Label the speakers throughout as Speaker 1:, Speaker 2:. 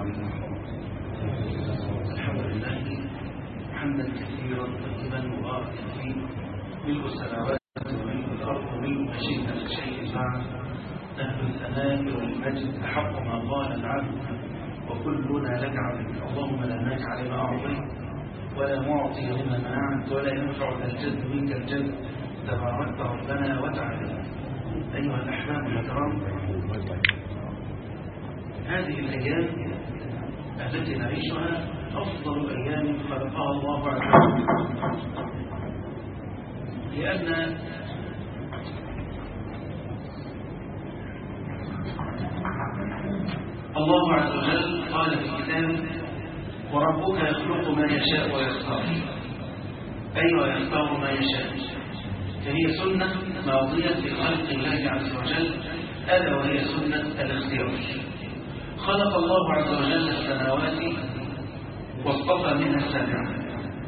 Speaker 1: الحمد لله حمدا كثيرا طيبا مباركا فيه ملء السماوات وملء الارض وملء ما شئت من شيء بعد اهل الثناء والمجد احق ما قال العبد وكلنا لك عبد اللهم لا مانع لما اعطيت ولا معطي لما منعت ولا ينفع ذا الجد منك الجد تباركت ربنا وتعالى ايها الاحباب الكرام هذه الايام التي نعيشها افضل ايام خلقها الله عز وجل لان الله عز وجل قال في كتابه وربك يخلق ما يشاء ويختار أي ويختار ما يشاء فهي سنة ماضية في خلق الله عز وجل ألا وهي سنة الاختيار خلق الله عز وجل السماوات واصطفى منها السابعة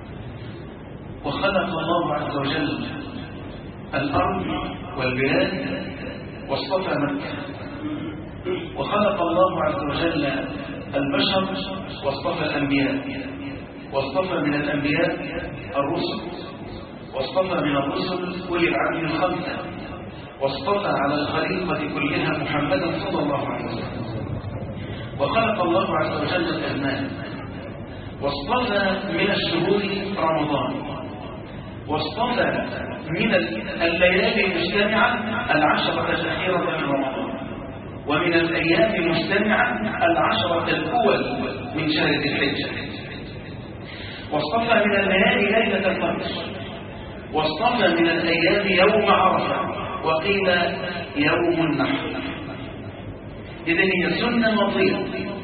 Speaker 1: وخلق الله عز وجل الأرض والبلاد واصطفى مكة وخلق الله عز وجل البشر واصطفى الأنبياء واصطفى من الأنبياء الرسل واصطفى من الرسل أولي العزم الخمسة واصطفى على الخليقة كلها محمدا صلى الله عليه وسلم وخلق الله عز وجل الأزمان واصطفى من الشهور رمضان واصطفى من الليالي المجتمعة العشرة الأخيرة من رمضان ومن الأيام المجتمعة العشرة الأول من شهر ذي الحجة واصطفى من الليالي ليلة القدر واصطفى من الأيام يوم عرفة وقيل يوم النحر إذن هي سنة ماضية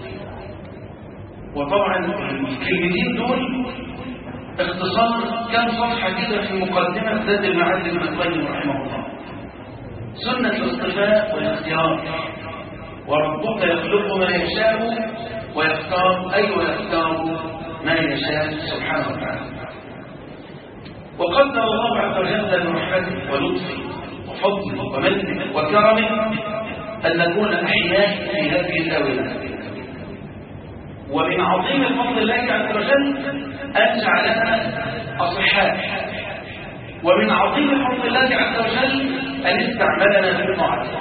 Speaker 1: وطبعا الكلمتين دول اختصار كم صفحة كده في مقدمة ذات المعاد ابن القيم رحمه الله سنة الاصطفاء والاختيار وربك يخلق ما يشاء ويختار أي ويختار ما يشاء سبحانه وتعالى وقدر الله عز وجل برحمته ولطفه وفضله ومنه وكرمه أن نكون أحياء في هذه الآونة ومن عظيم فضل الله عز وجل أن جعلنا أصحاء ومن عظيم فضل الله عز وجل أن استعملنا في طاعته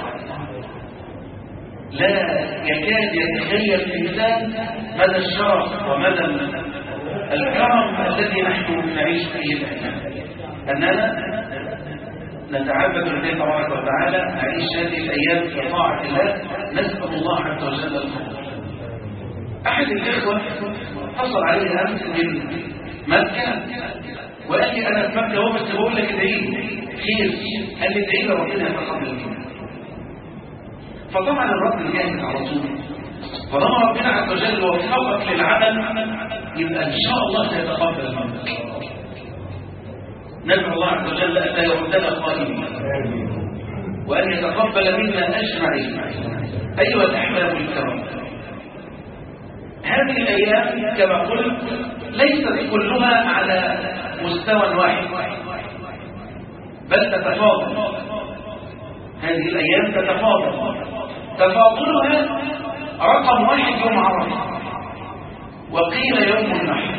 Speaker 1: لا يكاد يتخيل الإنسان مدى الشرف ومدى الكرم الذي نحن نعيش فيه الآن أننا نتعبد لله تبارك وتعالى نعيش هذه الأيام في طاعة الله نسأل الله عز وجل الفضل أحد الإخوة حصل عليه أمس من مكة وقال لي أنا في مكة هو بس بقول لك ادعي خير قال لي ادعي لي ربنا يتقبل مني فطبعا الرب جاهز على طول طالما ربنا عز وجل وفقك للعمل يبقى ان شاء الله سيتقبل منك ندعو الله عز وجل ان لا يردنا قائمين وان يتقبل منا اجمعين ايها الاحباب الكرام هذه الايام كما قلت ليست كلها على مستوى واحد بل تتفاضل هذه الايام تتفاضل تفاضلها رقم واحد يوم عرفه وقيل يوم النحر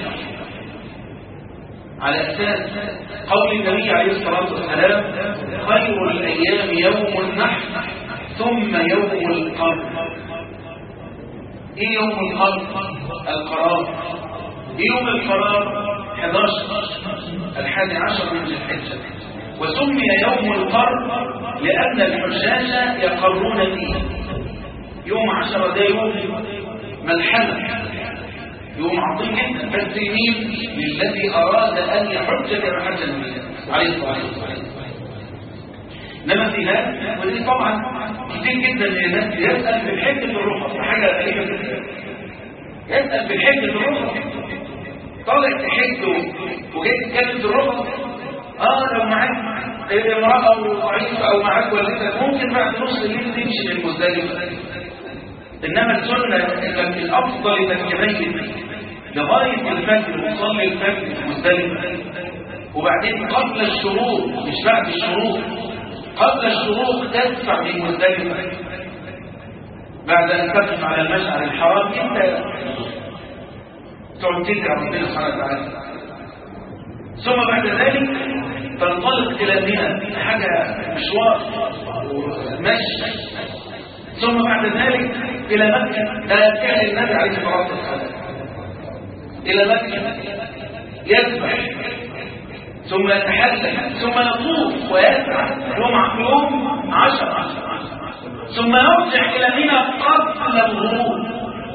Speaker 1: على اساس قول النبي عليه الصلاه والسلام خير الايام يوم النحر ثم يوم القرن ايه يوم القرن القرار ايه يوم القرار 11 الحادي عشر من ذي الحجه وسمي يوم القرن لان الحجاج يقرون فيه يوم عشرة ده يوم ملحمة يوم عظيم جدا بس مين للذي أراد أن يحج كما حج النبي عليه الصلاة والسلام انما في هذا ودي طبعا كتير جدا من الناس يسأل في الحج في الرخص حاجة غريبة جدا يسأل في الحج في الرخص طالع تحج وجاي تتكلم في الرخص اه لو معاك امرأة وضعيفة أو معاك والدتك ممكن بعد نص الليل تمشي للمزدلفة إنما السنة إنك الأفضل إنك تبين لغاية الفجر وتصلي الفجر في مزدلفة وبعدين قبل الشروق مش بعد الشروق قبل الشروق تدفع من مزدلفة بعد أن تقف على المشعر الحرام أنت تقعد تدعي ربنا سبحانه وتعالى ثم بعد ذلك تنطلق إلى منى حاجة مشوار مشي ثم بعد ذلك إلى مكة ده فعل النبي عليه الصلاة والسلام إلى مكة يذبح ثم يتحلل ثم يطوف ويسعى يوم يوم عشر ثم يرجع إلى منى قبل الغروب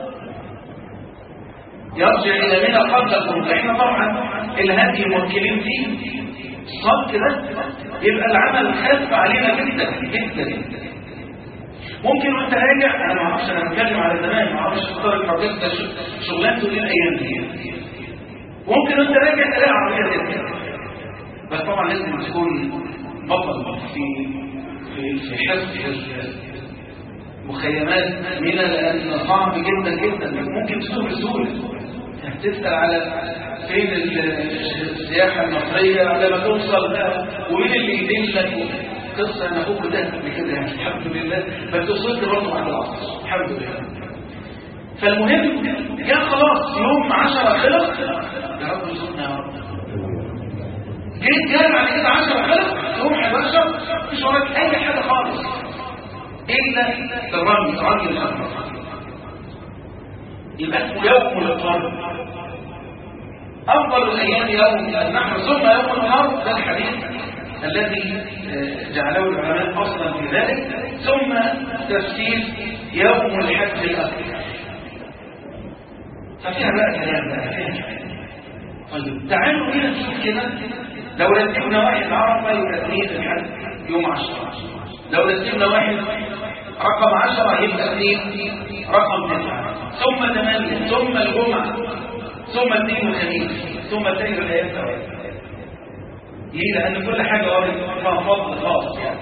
Speaker 1: يرجع إلى منى قبل الغروب احنا طبعا الهدي موكلين فيه الصبت ده يبقى العمل خاف علينا جدا جدا ممكن وانت راجع انا ما اعرفش انا بتكلم على زمان ما اعرفش اختار الحاجات ده شغلانته ايه الايام دي ممكن وانت راجع تلاقي عربيه زي بس طبعا لازم تكون بطل في في في حفظ مخيمات منى لان صعب جدا جدا ممكن تسوق بسهوله تسال على فين السياحه المصريه على ما توصل بقى ومين اللي يدلك قصه انا اخوك ده قبل كده يعني الحمد لله بس وصلت برضه بعد العصر الحمد لله فالمهم جاء خلاص يوم 10 خلص يا رب ارزقنا يا رب جيت جاي بعد كده 10 خلص يوم 11 مش وراك اي حاجه خالص الا الرمي رمي الامر يبقى اسمه يوم القرب افضل الايام يوم النحر ثم يوم القرب ده الحديث الذي جعله العلماء اصلا في ذلك ثم تفسير يوم الحج الاكبر ففيها بقى كلام بقى فيها طيب تعالوا هنا نشوف كده لو رتبنا واحد عرفه يبقى اثنين الحج يوم 10 لو رتبنا واحد رقم 10 يبقى اثنين رقم 9 ثم 8 ثم الجمعه ثم اثنين وخميس ثم تجد الايام توالي ليه؟ لأن كل حاجة وارد فيها فضل خاص يعني.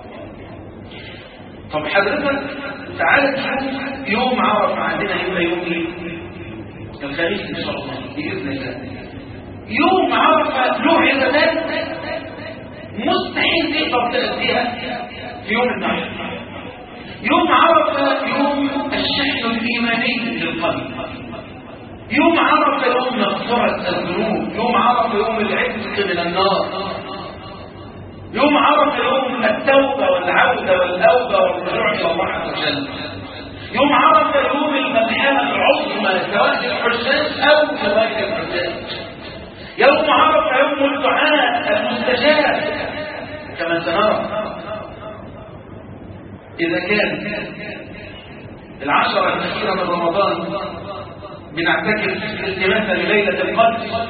Speaker 1: طب حضرتك تعالى نشوف يوم عرفة عندنا يبقى يوم ايه؟ الخميس إن شاء الله بإذن الله. يوم عرفة له عبادات مستحيل تقدر تأديها في يوم النحر. يوم عرفة يوم الشحن الإيماني للقلب. يوم عرفة يوم مغفرة الذنوب يوم عرفة يوم العتق من النار يوم عرفة يوم التوبة والعودة والأوبة والرجوع إلى الله عز وجل يوم عرفة يوم الملحمة العظمى سواء للحجاج أو لغير الحجاج يوم عرفة يوم الدعاء المستجاب كما سنرى إذا كان العشرة الأخيرة من رمضان بنعتكف التماسا لليلة القدر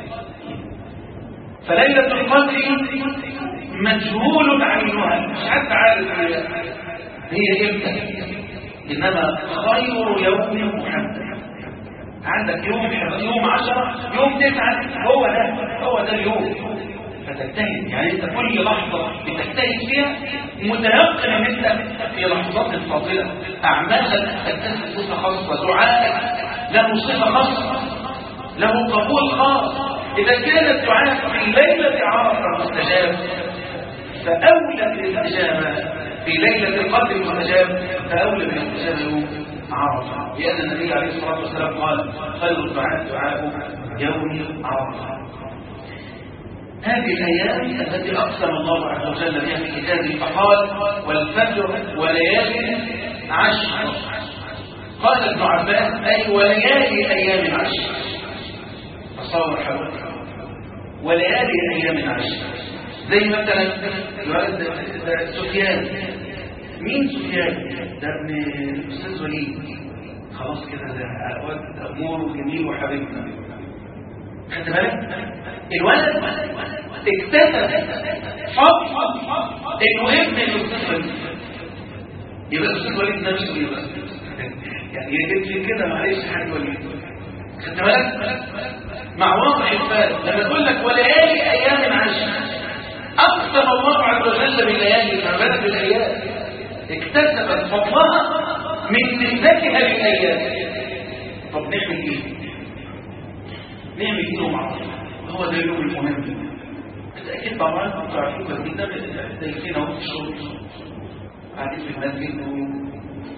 Speaker 1: فليلة القدر مجهول عينها مش حتى عارف هي امتى انما خير يوم محدد عندك يوم يوم 10 يوم 9 هو ده هو ده اليوم فتجتهد يعني انت كل لحظه بتجتهد فيها متيقن ان انت في لحظات فاضله اعمالك تكتسب صفه خاصه دعائك له صفه خاصه له قبول خاص اذا كان الدعاء في ليله عرفه مستجاب فاولى بالاستجابه في ليله القدر مستجاب فاولى بالاستجابه يوم عرفه لان النبي عليه الصلاه والسلام قال خير الدعاء دعاء يوم عرفه هذه الأيام التي أقسم الله عز وجل بها في كتابه فقال والفجر وليالي عشر قال ابن عباس أي وليالي أيام العشر تصور حضرتك وليالي أيام العشر زي مثلا سفيان مين سفيان؟ ده ابن الأستاذ وليد خلاص كده ده واد أموره جميل وحبيبنا خدت بالك؟ الولد اكتسب فضل انه ابن الاستاذ وليد يبقى الاستاذ وليد نفسه يبقى يعني هي جت في كده معلش حاج وليد خدت بالك مع واضح الفارق لما تقول لك وليالي ايام عشر اقسم الله عز وجل بالليالي فما بالك بالايام اكتسبت فضلها من نسبتها للايام طب نعمل ايه؟ نعمل ايه يوم عرفه هو ده اليوم المهم بالتاكيد طبعا انتوا عارفين كويس جدا دايسين اهو في الشغل قاعدين في المسجد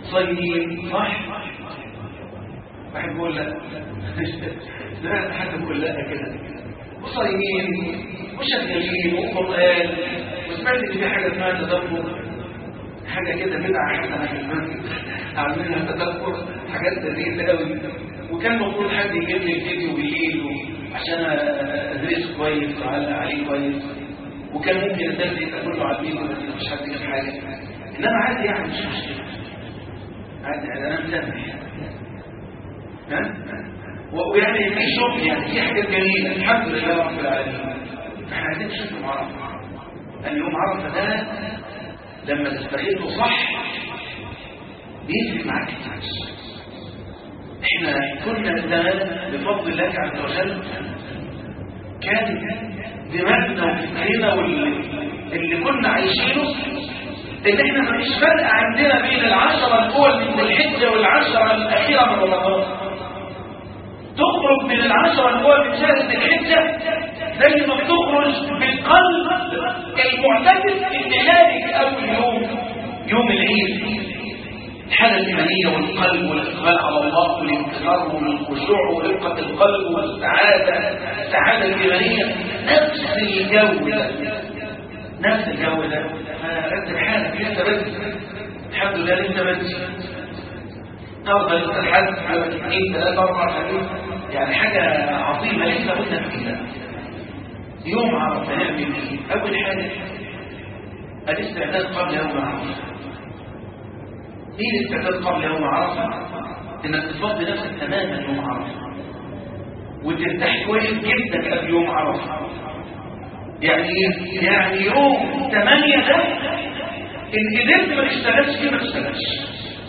Speaker 1: صايمين صح واحد بيقول لا سمعت حد بيقول لا كده وصايمين وشغالين وقرآن وسمعت ان في حاجه اسمها تدبر حاجه كده بدعه حسنه في المسجد عاملينها تدبر حاجات لذيذه قوي وكان المفروض حد يجيب لي الفيديو بالليل عشان ادرسه كويس واعلق عليه كويس وكان ممكن الدرس يبقى كله على الفيديو بس مش حد يجيب حاجه انما عادي يعني مش مشكله عادي يعني انا مسامح ها ويعني في شغل يعني في حاجات جميله الحمد لله رب العالمين فاحنا عايزين نشوف عرفه ان يوم عرفه ده لما تستغله صح بيفرق معاك كتير احنا كنا زمان بفضل الله عز وجل كان دماغنا وفكرنا واللي كنا عايشينه ان احنا مفيش فرق عندنا بين العشرة الاول من الحجة والعشرة الاخيرة من رمضان تخرج من العشرة الاول من شهر الحجة زي ما بتخرج بالقلب المعتدل النهائي اول يوم يوم العيد الحالة الإيمانية والقلب والإقبال على الله والانكسار والخشوع ورقة القلب والسعادة السعادة الإيمانية نفس الجو ده نفس الجو ده فرتب حالك لسه بدري الحمد لله لسه بدري النهارده لسه الحد اثنين ثلاثة أربع خميس يعني حاجة عظيمة لسه قلنا فيها يوم عرفة نعمل ايه؟ أول حاجة الاستعداد قبل يوم عرفة ايه الاستعداد قبل يوم عرفه انك تفضي نفسك تماما يوم عرفه وترتاح كويس جدا قبل يوم عرفه يعني ايه يعني يوم 8 ده ان قدرت ما تشتغلش فيه ما تشتغلش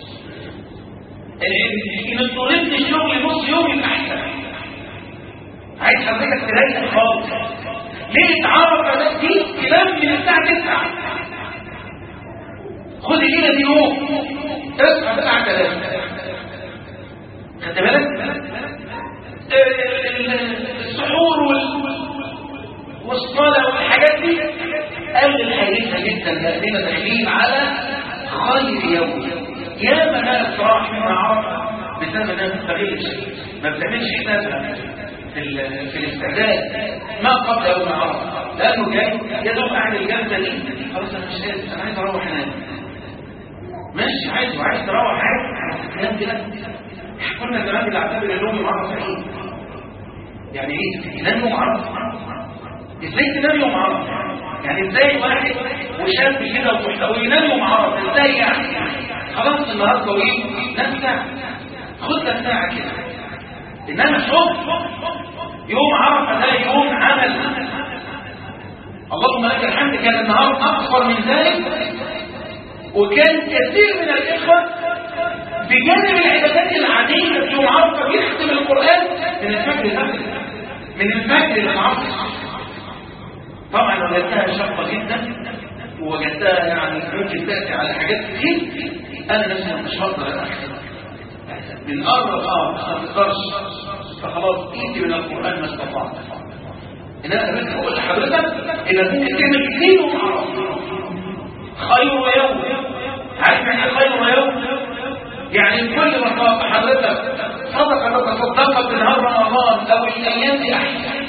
Speaker 1: ان اضطريت الشغل نص يوم يبقى احسن عايز حضرتك تريح خالص ليله عرفه ده دي تنام من الساعه 9 خد الليله دي يوم اصحى الساعه 3 خدت بالك السحور والصلاه والحاجات دي قلل حياتها جدا لاننا داخلين على خير يوم يا ما ناس راح من عرفه بسبب انها ما بتستغلش ما بتعملش حسابها في في الاستعداد ما قبل يوم عرفه لانه جاي يا دوب قاعد الجلسه دي خلاص انا مش قادر انا عايز اروح انام ماشي عايز وعايز تروح عايز تنام كده كنا زمان بنعتبر النوم يوم عرفه ايه يعني ايه ينام يوم عرفه ازاي تنام يوم عرفه يعني ازاي واحد وشاب كده ومحتوي ينام يوم عرفه ازاي يعني خلاص النهار طويل نام ساعه خد لك ساعه كده انما شوف يوم عرفه ده يوم عمل اللهم لك الحمد كان النهار اكثر من ذلك وكان كثير من الاخوه بجانب العبادات العاديه في يوم عرفه بيختم القران من الفجر الابد من الفجر للعصر طبعا وجدتها شاقه جدا ووجدتها يعني ممكن تاتي على حاجات كتير انا نفسي مش هقدر اختم من قرب اه ما تقدرش فخلاص ايدي من القران ما استطعت انما انا بقول لحضرتك اذا ممكن تعمل كتير ومعرف خير ويوم عارف يعني ايه خير ويوم يعني كل ما حضرتك صدقه تصدقت في نهار رمضان او الايام دي احسن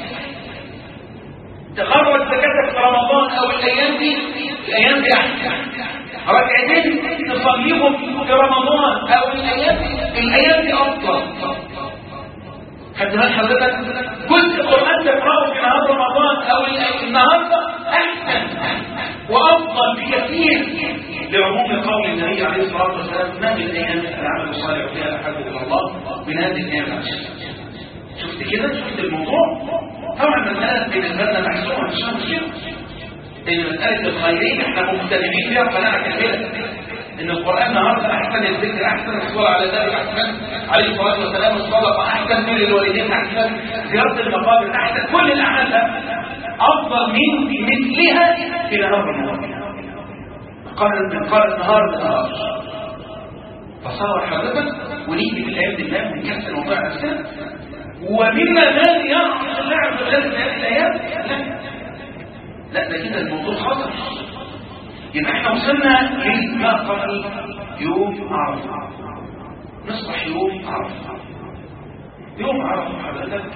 Speaker 1: تخرج زكاتك في رمضان او الايام دي الايام دي احسن ركعتين تصليهم في رمضان او الايام دي الايام دي افضل خدت بال حضرتك جزء قران تقراه في نهار رمضان او النهارده احسن وافضل بكثير لعموم قول النبي عليه الصلاه والسلام ما من ايام العمل الصالح فيها احب الى الله من هذه الايام العشر شفت كده شفت الموضوع طبعا المساله بالنسبه لنا محسومه مش مشكله ان مساله الخيريه احنا مقتنعين بها قناعه كامله ان القران النهارده احسن الذكر احسن الصلاه على ذلك احسن عليه الصلاه والسلام الصدقه احسن من الوالدين احسن زياره المقابر احسن كل الاعمال افضل من مثلها في نهار رمضان قارن من قارن نهار بنهار تصور حضرتك ونيجي في الايام دي الناس بنكسر موضوع نفسنا ومما لا يرحم الله عز وجل في هذه الايام لا لا ده كده الموضوع خطر يبقى احنا وصلنا لما قبل يوم عرفة نصبح يوم عرفة يوم عرفة حضرتك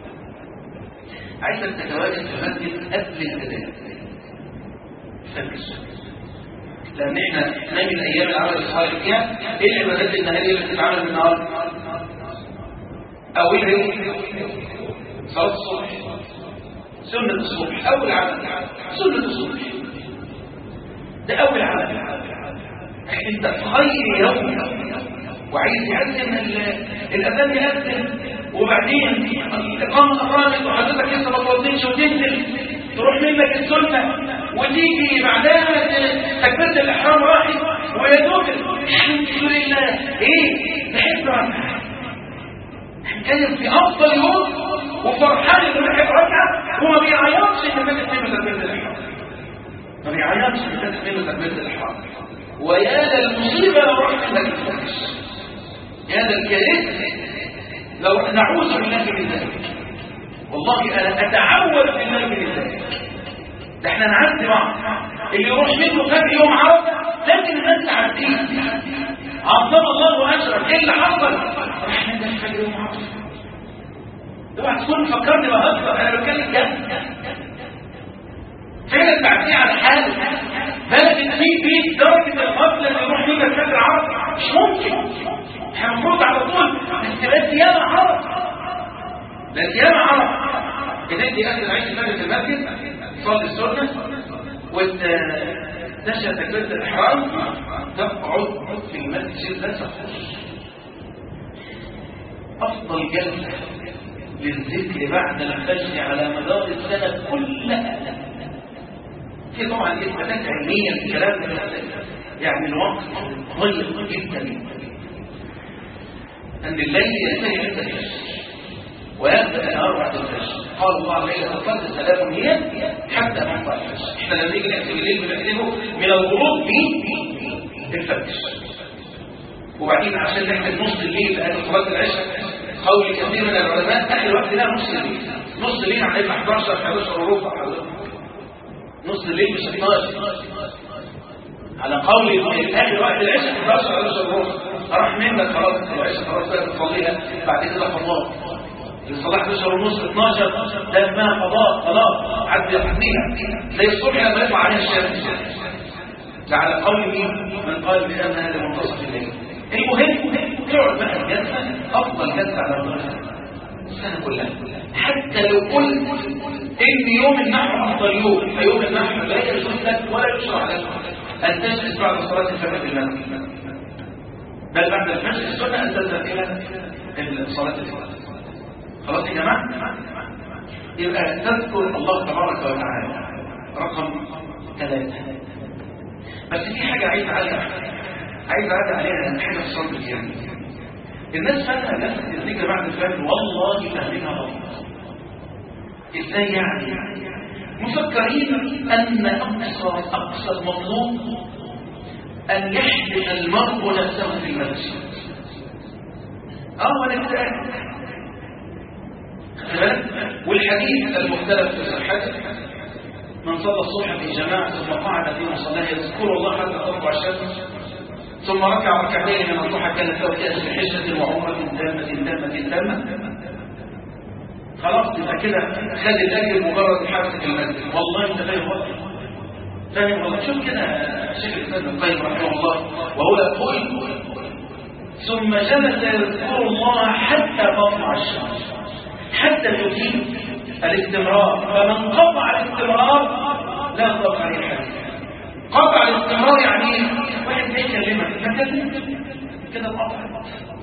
Speaker 1: عايزك تتواجد في المسجد قبل الأذان فجر لأن احنا ما من أيام العمل الصالح فيها إيه العبادات النهارية اللي بتتعمل بالنهار؟ أو إيه صلاة الصبح سنة الصبح أول عمل سنة الصبح ده أول عمل أنت في خير يوم وعايز يقدم الأذان يقدم وبعدين الإقامة قامت وحضرتك لسه ما توضيتش وتنزل تروح منك السنة وتيجي بعدها تكبيرة الإحرام راحت ويا دوب الحمد لله إيه تحس كان في أفضل يوم وفرحان إنه راح ركعة وما بيعيطش إن فاتت منه تكبيرة الإحرام ما بيعيطش إن فاتت منه تكبيرة الإحرام ويا للمصيبة لو رحت منك الفرش يا للكارثة لو نعوذ بالله من ذلك والله انا اتعوذ بالله من ذلك ده احنا نعدي بعض اللي يروح منه فجر يوم عرفه لكن الناس تعديه عظم الله واجرك ايه اللي حصل راح ننزل فجر يوم عرفه اوعى تكون فكرني بهزر انا بتكلم جد فين التعديه على حاله بلد في في درجه الغفله اللي يروح منك فجر عرفه مش ممكن احنا المفروض على طول بس ياما عرف بس ياما عرف اذا انت قاعد عايش فجر في المسجد تصلي السنه وتنشا تكبيره الاحرام تقعد في المسجد لا تخرج افضل جلسه للذكر بعد الفجر على مدار السنه كلها في طبعا اثباتات علميه في الكلام ده يعني الوقت ضيق جدا أن الليل ينتهي عند الفجر ويبدأ النهار بعد الفجر قال الله ليلة القدر سلام هي حتى مطلع الفجر احنا لما نيجي نحسب الليل بنحسبه من الغروب للفجر وبعدين عشان نحسب نص الليل لأن صلاة العشاء قول كثير من العلماء آخر وقت لها نص الليل نص الليل هنبقى 11 11 وربع نص الليل مش 12 على قول آخر وقت العشاء 11 11 وربع راح منك خلاص العشاء خلاص بقى تصليها بعد كده قضاء الصلاة 11 ونص 12 ده اسمها قضاء خلاص عدي يقضيها زي الصبح لما يطلع عليها الشمس ده على قول مين من قال بأن هذا منتصف الليل المهم تقعد بقى الجلسة أفضل جلسة على مدار السنة كلها حتى لو قلت إن يوم النحر أفضل يوم فيوم النحر لا يجوز لك ولا يشرع لك أن تجلس بعد صلاة الفجر في المسجد بل بعد الفجر السنة أن تذهب إلى صلاة الفجر خلاص يا جماعة يبقى تذكر الله تبارك وتعالى رقم ثلاثة بس في حاجة عايز عليها عايز أعد عليها أن حاجة في الصدر يعني الناس فاهمة نفس الذكر بعد الفجر والله فاهمينها غلط ازاي يعني مفكرين أن أقصى أقصى المطلوب أن يحدث المرء نفسه في المسجد اه ولا كده والحديث المختلف في صحته من صلى الصبح في جماعة ثم قعد في مصلاه يذكر الله حتى تطلع الشمس ثم ركع ركعتين من الضحى كانت له كأس حجة وعمرة تامة تامة تامة خلاص يبقى كده خد الأجر مجرد حبسة المسجد والله أنت فاهم وقت فاهم والله شوف كده شيخ الإسلام ابن القيم رحمه الله وهو يقول ثم جلس يذكر الله حتى تطلع الشمس حتى يجيب الاستمرار فمن قطع الاستمرار لا يطلق عليه الحديث قطع الاستمرار يعني ايه؟ واحد بيكلمك فكلمك كده قطع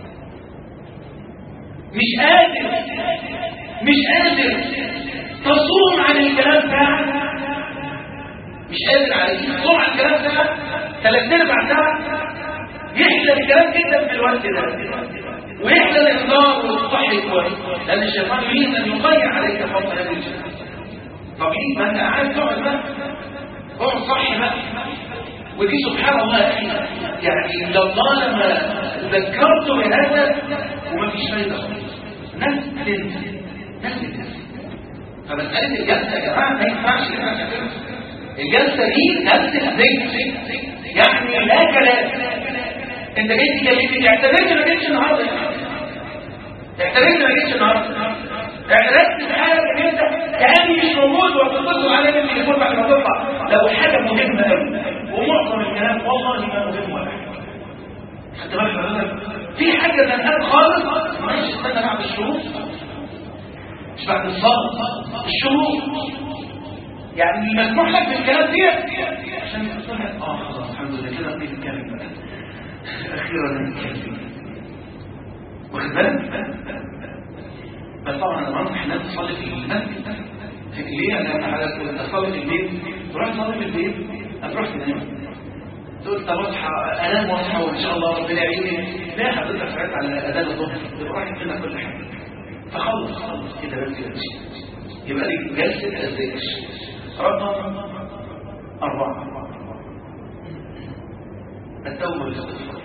Speaker 1: مش قادر مش قادر تصوم عن الكلام ده مش قادر عليه تصوم عن الكلام ده ثلاث ارباع ساعه يحلى الكلام جدا في الوقت ده ويحلى الإفطار والضحك لأن الشيطان يريد أن يضيع عليك فضل هذه الجنة طب إيه ما أنت قاعد تقعد بقى اقعد صحي بقى ودي سبحان الله يا أخي يعني لطالما ذكرت بهذا وما فيش فايدة خالص ناس تنسى ناس تنسى فمسألة الجلسة يا جماعة ما ينفعش كده الجلسة دي نفس الذكر يعني لا كلام انت جاي تكلمني اعتذرت ما جيتش النهارده اعتذرت ما جيتش النهارده اعتذرت بحاجه ان انت كاني مش موجود وتصل على التليفون بعد ما تطلع لو حاجه مهمه قوي ومعظم الكلام والله ما مهم ولا حاجه خدت بالك حضرتك في حاجه زنقات خالص ماشي استنى بعد الشروط مش بعد الصلاه الشروط يعني المسموح لك بالكلام دي عشان تصلح اه خلاص الحمد لله كده نبتدي نتكلم بقى اخيرا نتكلم واخد بالك بس طبعا انا بنصح الناس تصلي في المسجد ليه؟ لان على تصلي في البيت تروح تصلي في البيت هتروح تنام تقول طب اصحى انام واصحى وان شاء الله ربنا يعيني لا حضرتك ساعات على اذان الظهر تبقى رايح كده كل حاجه فخلص خلص كده بس يبقى لك جلسه الذكر رقم أربعة التوبة والاستغفار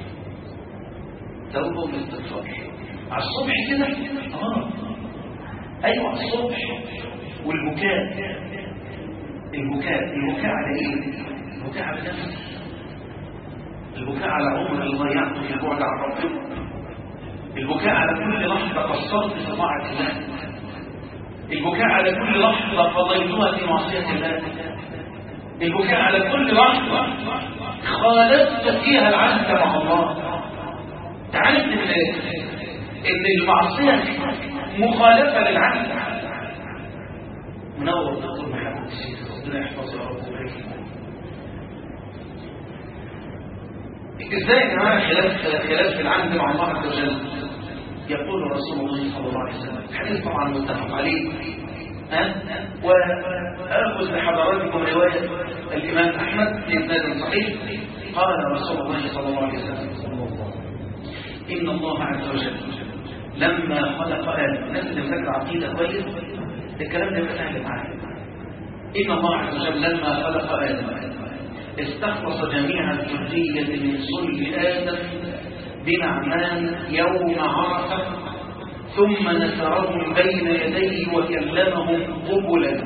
Speaker 1: التوبة والاستغفار على الصبح كده اه ايوه على الصبح والبكاء البكاء البكاء على ايه البكاء على نفسي البكاء على عمر اللي ضيعته في البعد عن ربنا البكاء على كل لحظه قصرت في طاعه الله البكاء على كل لحظه قضيتها في معصيه الله البكاء على كل لحظه خالفت فيها العهد مع الله تعرف ان ان المعصيه مخالفه للعهد منور دكتور محمد الشيخ ربنا يحفظه يا رب ويبارك ازاي يا جماعه خلاف خلاف في العهد مع الله عز وجل يقول رسول الله صلى الله عليه وسلم الحديث طبعا متفق عليه ها واخذ لحضراتكم روايه الامام احمد باسناد صحيح قال رسول الله صلى الله عليه وسلم ان الله عز وجل لما خلق ادم الناس اللي مذاكره عقيده كويس الكلام ده يبقى سهل معاك ان الله عز وجل لما خلق ادم استخلص جميع الذريه من صلب ادم بنعمان يوم عرفه ثم نثرهم بين يديه وكلمهم قبلا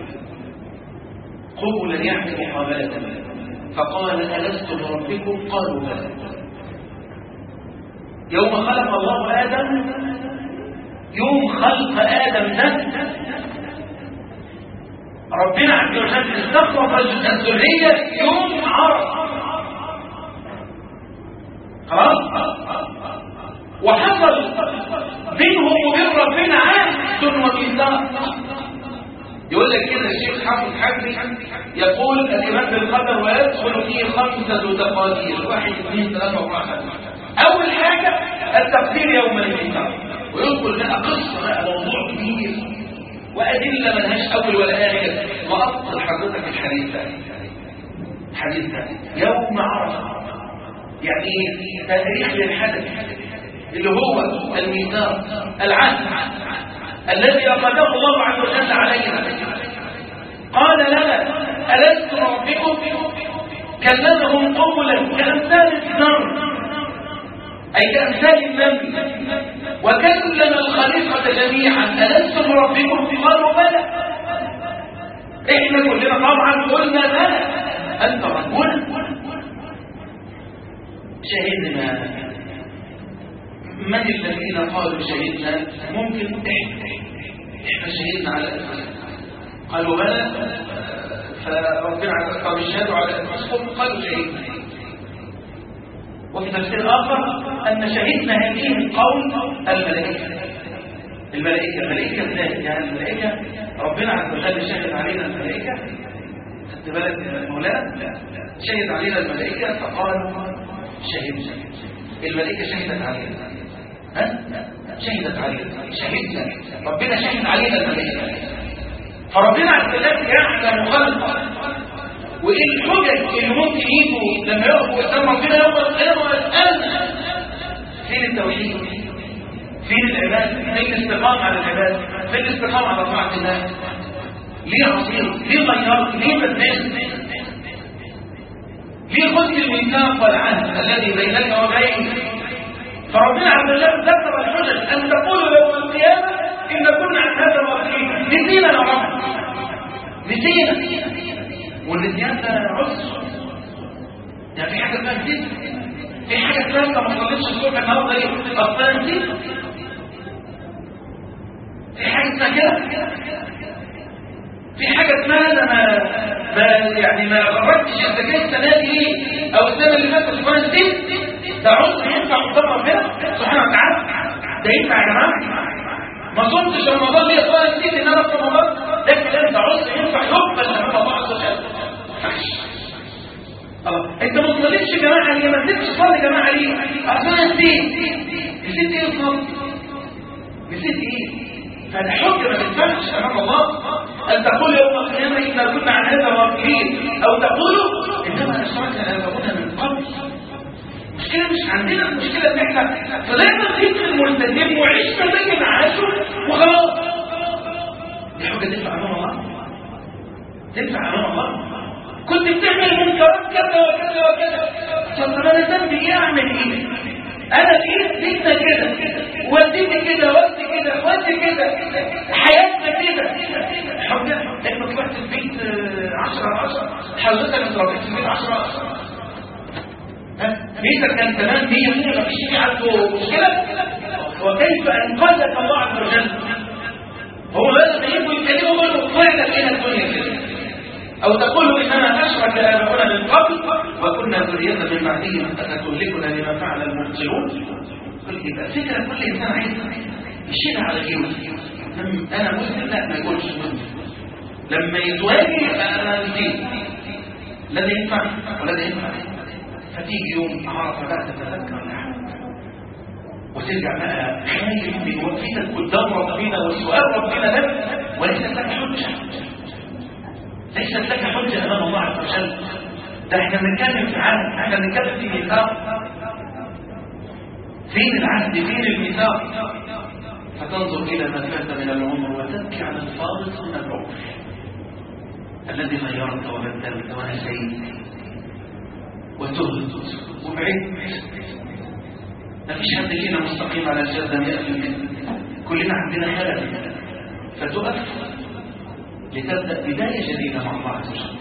Speaker 1: قبلا يعني مقابله فقال الست بربكم قالوا بلى يوم خلق الله ادم يوم خلق ادم ده ربنا عز وجل استخلص الذريه يوم عرفه خلاص وحصل بينهم وبين ربنا عهد وميثاق يقول لك كده الشيخ حافظ حجري يقول الايمان بالقدر ويدخل فيه خمسه تقادير واحد اثنين ثلاثه اربعه خمسه اول حاجه التقدير يوم الميثاق ويدخل بقى قصه بقى موضوع كبير وادله ملهاش اول ولا اخر وابطل حضرتك الحديث ده الحديث ده يوم عرفه يعني تاريخ للحدث اللي هو الميثاق العهد الذي أخذه الله عز وجل علينا قال لنا ألست ربكم كلمهم قولا كأمثال النار أي كأمثال النمل وكلم الخليقة جميعا ألست ربكم قالوا بلى احنا كلنا طبعا قلنا بلى أنت ربنا شهدنا من الذين قالوا شهدنا ممكن احنا احنا شهدنا على انفسنا قالوا بلى فربنا عز وجل اشهدوا على انفسكم قالوا شهدنا وفي تفسير اخر ان شهدنا هذه القول الملائكه الملائكه الملائكه ازاي يعني الملائكه ربنا عز وجل شهد علينا الملائكه خدت بالك من مولانا شهد علينا الملائكه فقالوا شهدنا الملائكه شهدت علينا ها شهدت علينا شهدنا ربنا شهد علينا الملائكه فربنا عز وجل يعلم خلقه وايه الحجج اللي ممكن يجوا لما يقفوا قدام ربنا يوم القيامه ويسالنا فين التوحيد فين العباده فين الاستقامه على العباده فين الاستقامه على طاعه الله ليه عصير ليه غيرت ليه بدلت ليه خذت الميثاق والعهد الذي بينك وبين فربنا عز وجل ذكر الحجج ان تقولوا يوم القيامه ان كنا عن هذا غافلين نسينا يا رب نسينا والنسيان ده عسر يعني في حاجه اسمها نسيت في حاجه اسمها انت ما صليتش الصبح النهارده ايه اصل انا نسيت في حاجه اسمها كده في حاجه اسمها انا ما ما يعني ما غرقتش الزكاه السنه دي ليه او السنه اللي فاتت وانا نسيت ده عذر ينفع قدام ربنا سبحانه وتعالى ده ينفع يا جماعه ما صمتش رمضان ليه وانا نسيت ان انا في رمضان ده كلام ده عذر ينفع يقبل امام الله عز وجل الله انت ما تصليش جماعه ليه ما نسيتش تصلي جماعه ليه اصل انا نسيت نسيت ايه الصلاه نسيت ايه فده حكم ما تنفعش امام الله ان تقول يوم القيامه انا كنا عن هذا غافلين او تقولوا انما اشركنا اباؤنا من قبل المشكله مش عندنا المشكله ان احنا طلعنا ذكر الملتزم وعشنا زي ما عاشوا وخلاص دي حجه تنفع امام الله تنفع امام الله كنت بتعمل منكرات كذا وكذا وكذا طب انا ذنبي ايه اعمل ايه انا في سيدنا كده والدتي كده والدي كده والدي كده حياتنا كده حجة انت طلعت البيت 10 على 10 حضرتك انت ربيت البيت 10 على 10 بيتك كان تمام 100 100 مفيش فيه عنده مشكله وكيف انقذك الله عز وجل هو لازم يجوا يتكلموا يقولوا طلعنا فينا الدنيا كده أو تقول إنما أشرك آباؤنا من قبل وكنا ذرية من بعدهم أفتهلكنا لما فعل المبطلون يبقى فكرة كل إنسان عايز يشيلها على جيوبه أنا مسلم لا ما يقولش مسلم لما يتواجه أنا نسيت لا ده ينفع ولا ده ينفع فتيجي يوم عرفة بقى تتذكر الأحد وترجع بقى خايف من وفيتك قدام ربنا وسؤال ربنا ده وليس لك حجة ليست لك حجة أمام الله عز وجل ده احنا بنتكلم في عهد احنا بنتكلم في ميثاق فين العهد فين الميثاق فتنظر إلى ما فات من العمر وتبكي على الفارط من العمر الذي غيرت وبدلت ونسيت وتهت وبعدت ما فيش حد فينا مستقيم على الجزم يأتي كلنا عندنا خلل فتقف لتبدأ بداية جديدة مع الله عز وجل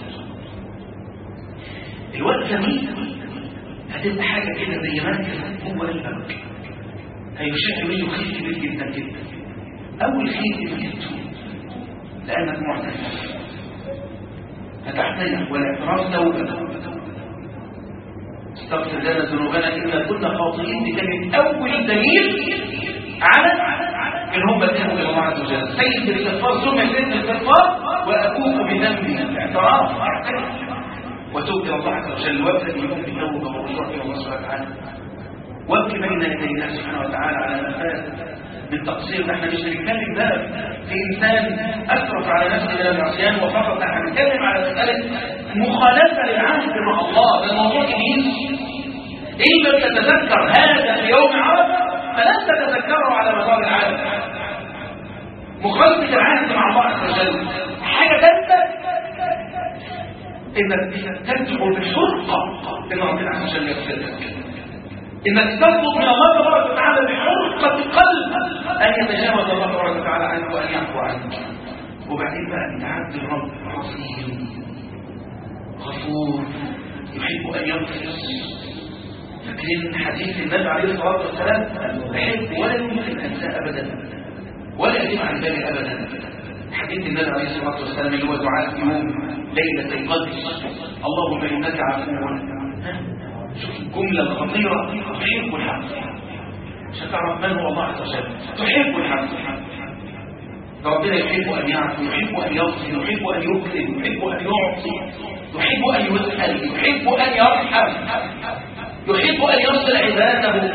Speaker 1: الوقت دي هتبقى حاجة كده زي مركز هو قلبك هيشع منه خير كبير جدا جدا أول خير إنك تتوب لأنك معترف فتحترف والاعتراف توبة استغفر لنا ذنوبنا إنا كنا خاطئين دي كانت أول دليل على ان هم اتقوا الى الله عز وجل سيد الاستغفار ثم سيد الاستغفار واتوب بذنبي اعتراف اعترف وتوب الى الله عز وجل وابدا اليوم بالتوبه والرجوع الى الله سبحانه وتعالى وابكي بين يدي الله سبحانه وتعالى على ما فات من تقصير ده احنا مش بنتكلم ده في انسان اسرف على نفسه من العصيان وفقط احنا بنتكلم على مساله مخالفه للعهد مع الله ده الموضوع كبير ان لم تتذكر هذا في يوم عرفه فلن تتذكره على مدار العالم مخالفة العهد مع الله عز وجل حاجة ثالثة انك تدعو بحرقة ان ربنا عز وجل يغفر لك انك تطلب من الله تبارك وتعالى بحرقة قلب ان يتجاوز الله تبارك وتعالى عنك وان يعفو عنك وبعدين بقى انت عبد الرب رحيم غفور يحب ان يغفر فاكرين حديث النبي عليه الصلاه والسلام احب ولا يمكن انساه ابدا ولا يغيب عن بالي ابدا حديث النبي عليه الصلاه والسلام اللي هو دعاء يوم ليله القدر اللهم انك عفو شوف الجمله الخطيره تحب الحق مش هتعرف من هو الله عز وجل تحب الحق ربنا يحب ان يعفو يحب ان يغفر يحب ان يكرم يحب ان يعطي يحب ان يسال يحب ان يرحم يحب أن يصل عباده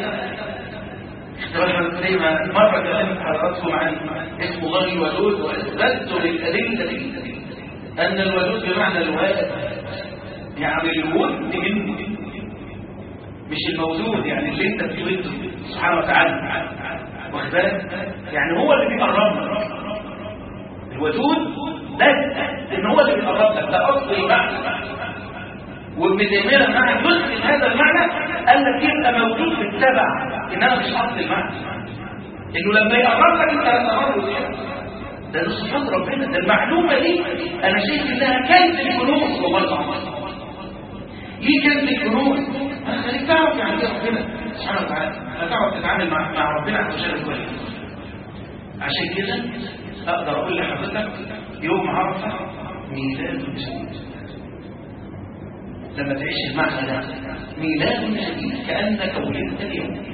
Speaker 1: زي ما مرة كلمت حضراتكم عن اسم الله الودود وأثبتت للأدلة أن الودود بمعنى الواد يعني الود منه مش الموجود يعني اللي انت بتوده سبحانه وتعالى واخد بالك يعني هو اللي بيقربنا الودود ده ان هو اللي بيقرب لك ده اصل المعنى وابن تيميه لما يثبت هذا المعنى قال لك يبقى موجود في التبع انما مش اصل المعنى انه لما يقرب لك انت هتقرب ده ده صفات ربنا ده المعلومه دي انا شايف انها كنز الكنوز والله العظيم ليه كان الجنون خليك تعرف يعني ايه ربنا سبحانه وتعالى هتعرف تتعامل مع مع ربنا عز وجل كويس عشان كده اقدر اقول لحضرتك يوم عرفه ميلاد جديد لما تعيش المعنى ده ميلاد جديد كانك ولدت اليوم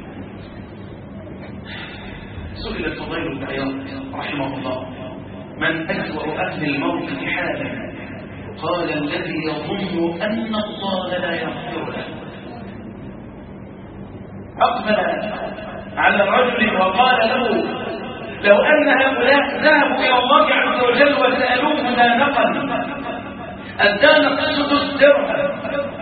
Speaker 1: سئل الفضيل بن عياض رحمه الله من أسوأ أهل الموقف حالا قال الذي يظن أن الله لا يغفر له أقبل على رجل وقال له لو أن هؤلاء ذهبوا إلى الله عز وجل وسألوه مدانقا الدانق تصدرها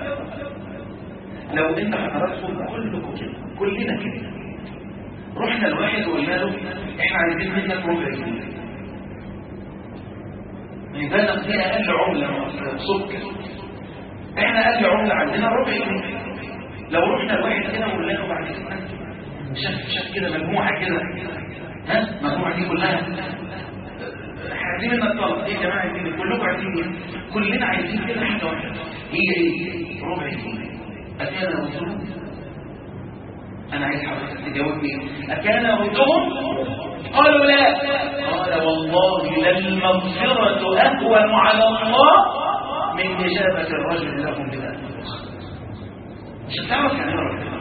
Speaker 1: لو إن حضراتكم كلكم كده كلنا كده رحنا الواحد وقلنا له احنا عايزين منك ربع جنيه لذلك دي اقل عمله سكر احنا اقل عمله عندنا ربع جنيه لو رحنا الواحد كده وقلنا له بعد كده شاف شاف كده مجموعه كده ها المجموعه دي كلها عايزين منك طلب ايه يا جماعه عايزين كلكم عايزين ايه كلنا عايزين كده حاجه واحده هي ايه ربع جنيه اتانا وصول أنا عايز حضرتك تجاوبني أكان ردهم؟ قالوا لا قال والله للمغفرة أهون على الله من إجابة الرجل لهم بذلك مش هتعرف يعني ربنا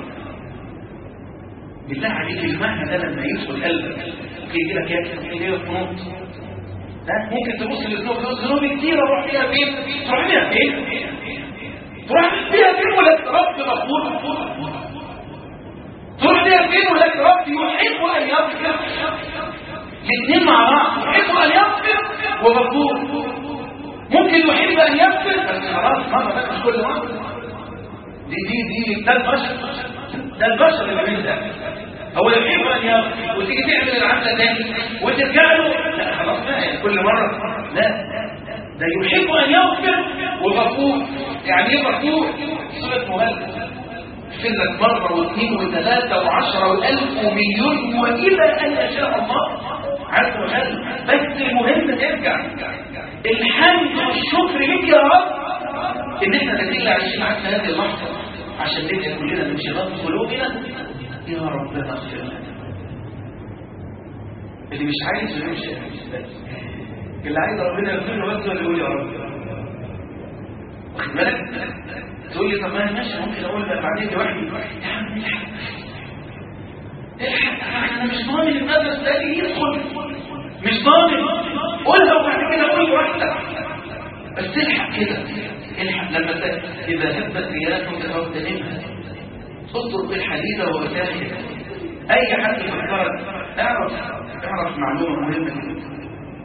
Speaker 1: بالله عليك المعنى ده لما يدخل قلبك ممكن يجي لك ياكل ممكن يجي لك نوط ممكن تبص للذنوب تقول ذنوب كتير اروح فيها فين؟ تروح فيها فين؟ تروح فيها فين ولا رب مغفور مغفور تروح ليها فين ولكن ربي يحب ان يغفر الاثنين مع بعض يحب ان يغفر وغفور ممكن يحب ان يغفر بس خلاص مره بس مش كل مره دي دي دي ده البشر ده البشر اللي بين ده هو يحب ان يغفر وتيجي تعمل العمله تاني وترجع له لا خلاص بقى كل مره لا ده يحب ان يغفر وغفور يعني ايه غفور سوره مهلك لك مرة واثنين وثلاثة وعشرة وألف ومليون وإلى أن يشاء الله عز وجل بس المهم ترجع الحمد والشكر لك يا رب إن إحنا اللي عايشين معاك في هذه اللحظة عشان نبقى كلنا من شباب قلوبنا يا رب اغفر لنا اللي مش عايز اللي مش عايز اللي عايز ربنا يغفر له بس ولا يقول يا رب واخد بالك تقول لي طب ما ماشي ممكن اقول بقى بعدين لوحدي يا عم الحق انا مش ضامن المدرس ده يدخل مش ضامن قولها وبعد كده قول براحتك بس الحق كده الحق لما اذا هبت رياح فاغتنمها اضرب الحديد ووسائل اي حد يفكرك اعرف اعرف معلومه مهمه جدا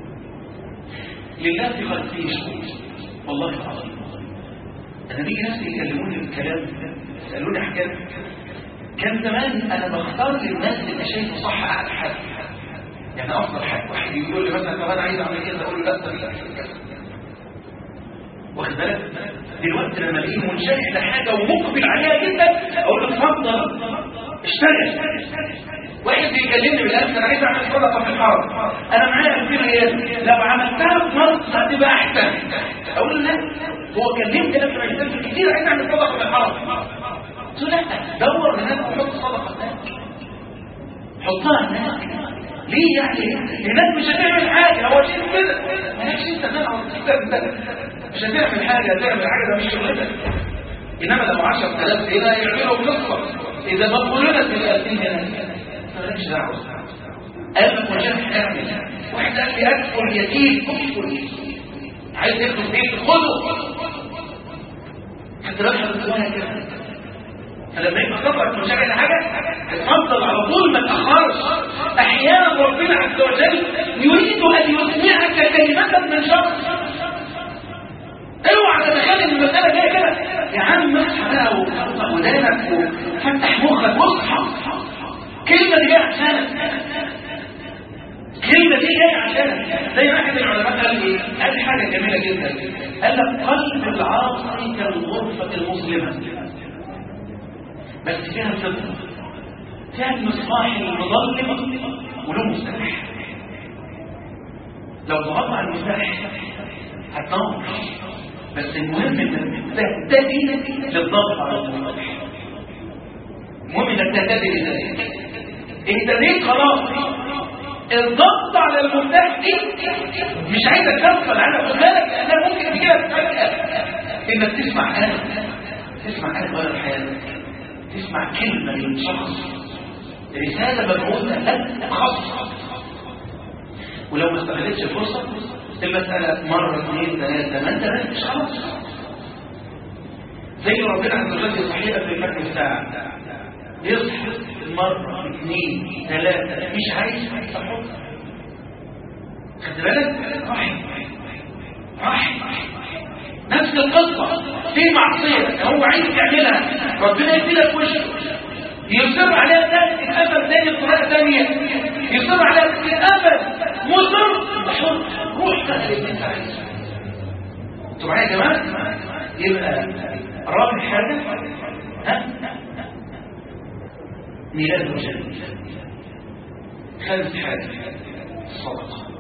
Speaker 1: لله في خلقه شهود والله العظيم انا بيجي ناس يكلموني بالكلام يسالوني حاجات كان زمان انا بختار للناس اللي شايفه صح اعلى حاجه يعني افضل حاجه واحد يقول لي مثلا طب انا عايز اعمل كده اقول له لا طب كذا واخد بالك دلوقتي لما الاقيه منشغل لحاجه ومقبل عليها جدا اقول له اتفضل اشتغل واحد بيكلمني بالامس انا عايز اعمل صدقه في الحرم انا معايا 2000 ريال لو عملتها في مصر هتبقى احسن اقول له لا هو كلمني انا في مجال كتير عايز اعمل صدقه في الحرم قلت له لا دور هناك وحط صدقه هناك حطها هناك ليه يعني هناك مش هتعمل حاجه هو شيء كده مالكش انت ده مش هتعمل حاجه هتعمل حاجه ده مش شغلتك انما لو 10000 هنا يعملوا قصه اذا ما قلنا في الألفين هنا مالكش دعوه قلبك وجهك اعمل واحد قال لي ادخل يتيم ادخل عايز يدخل بيت خده حتى لو احنا كده فلما يبقى خطأك مش على حاجة اتفضل على طول ما تأخرش أحيانا ربنا عز وجل يريد أن يسمعك كلمة من شخص اوعى تتخيل ان المسألة جاية كده يا عم اصحى بقى وفتح ودانك وفتح مخك واصحى كلمة دي جاية عشانك كلمة دي جاية عشانك زي ما احد العلماء قال ايه؟ قال حاجة جميلة جدا قال لك قلب العاصي كالغرفة المظلمة بس فيها فضة فيها المصباح المظلم وله مفتاح لو ضغطنا على المفتاح هتنور بس المهم انك تهتدي للضغط على المفتاح المهم انك تهتدي لذلك اهتديت خلاص الضغط على المفتاح دي مش عايزك تغفل عنها خد بالك لانها ممكن تجيلك فجأة انك تسمع آية تسمع آية غير حياتك تسمع كلمة من شخص رسالة مبعوثة لك خاصة ولو ما استغلتش الفرصة المسألة مرة اثنين ثلاثة ما انت مش خلاص زي ربنا عز وجل صحيحة في المكن الساعة يصحى مرة اثنين ثلاثة مش عايز تحط خد بالك راح راح نفس القصة في معصية هو عايز يعملها ربنا يديلك وشه يصر عليها تاني تتقبل تاني بطريقة تانية يصر عليها تتقبل مصر بحط روح سهل اللي انت عايزه انتوا معايا يا جماعة يبقى رابع حاجة ها ميلاد الجنة خامس حاجة الصدقة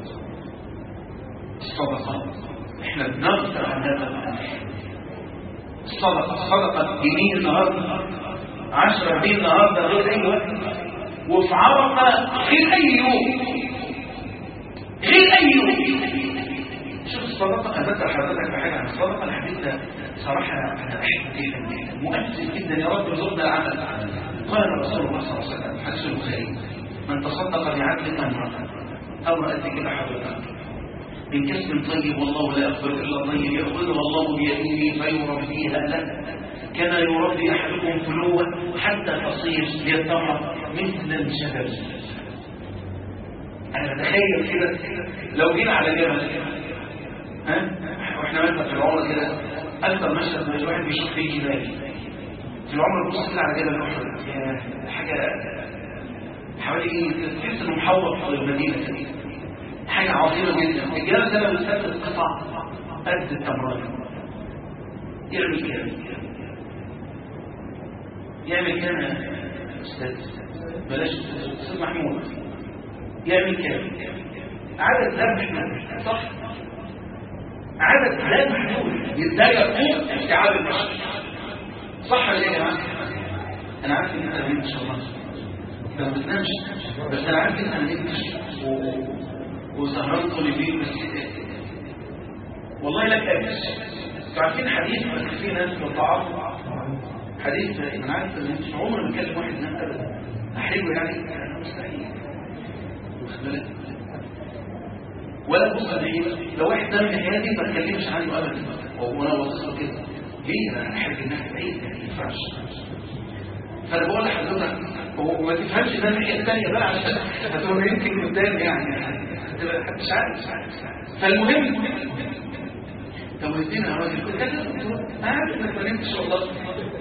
Speaker 1: الصدقة احنا بنغفر عن هذا الامر الصدقة الصدقة بجنيه النهارده 10 جنيه النهارده غير اي وقت وفي عرفة غير اي يوم غير اي يوم شوف الصدقة أذكر حضرتك بحاجة عن الصدقة الحديث ده صراحة أنا أحب جدا جدا مؤثر جدا يا رب ارزقنا العمل قال رسول الله صلى الله عليه وسلم حديث البخاري من تصدق بعدل تمرة تمرة قد كده حضرتك من كسب طيب والله لا يقبل الا طيب ياخذها الله بيمينه فيربي فيها له كما يربي احدكم فلوه حتى تصير للتمره مثل الجبل انا بتخيل كده لو جينا على جبل ها واحنا مثلا في العمر كده اكثر مشهد من الواحد بيشوف فيه جبال في العمر بص كده على جبل احد يا حاجه حوالي ايه تحس انه محوط في المدينه كده حاجة عظيمة جدا الجبل ده لو ثبت قطع قد التمرات يعمل كام يعمل كام يا استاذ بلاش استاذ محمود يعمل كام عدد لا محدود صح عدد لا محدود لا يقوم استيعاب البشر صح ولا يا جماعه انا عارف ان انت نمت ان شاء الله انت ما بتنامش بس انا عارف ان انا نمت وسهران طول الليل بس والله لك أجل عارفين حديث بس في ناس مطاعف حديث انا عارف ان مش عمر ما كلم واحد نام ابدا احرجه يعني انا مستحيل واخد بالك ولا بص بعيد لو واحد نام من حياتي ما اتكلمش عنه ابدا وانا باصص له كده ليه انا احب الناس بعيد ما ينفعش فانا بقول لحضرتك وما تفهمش ده الناحيه الثانيه بقى عشان هتبقى يمكن قدام يعني مش عارف فالمهم طب ادينا يا راجل كنت عارف انك ما نمتش والله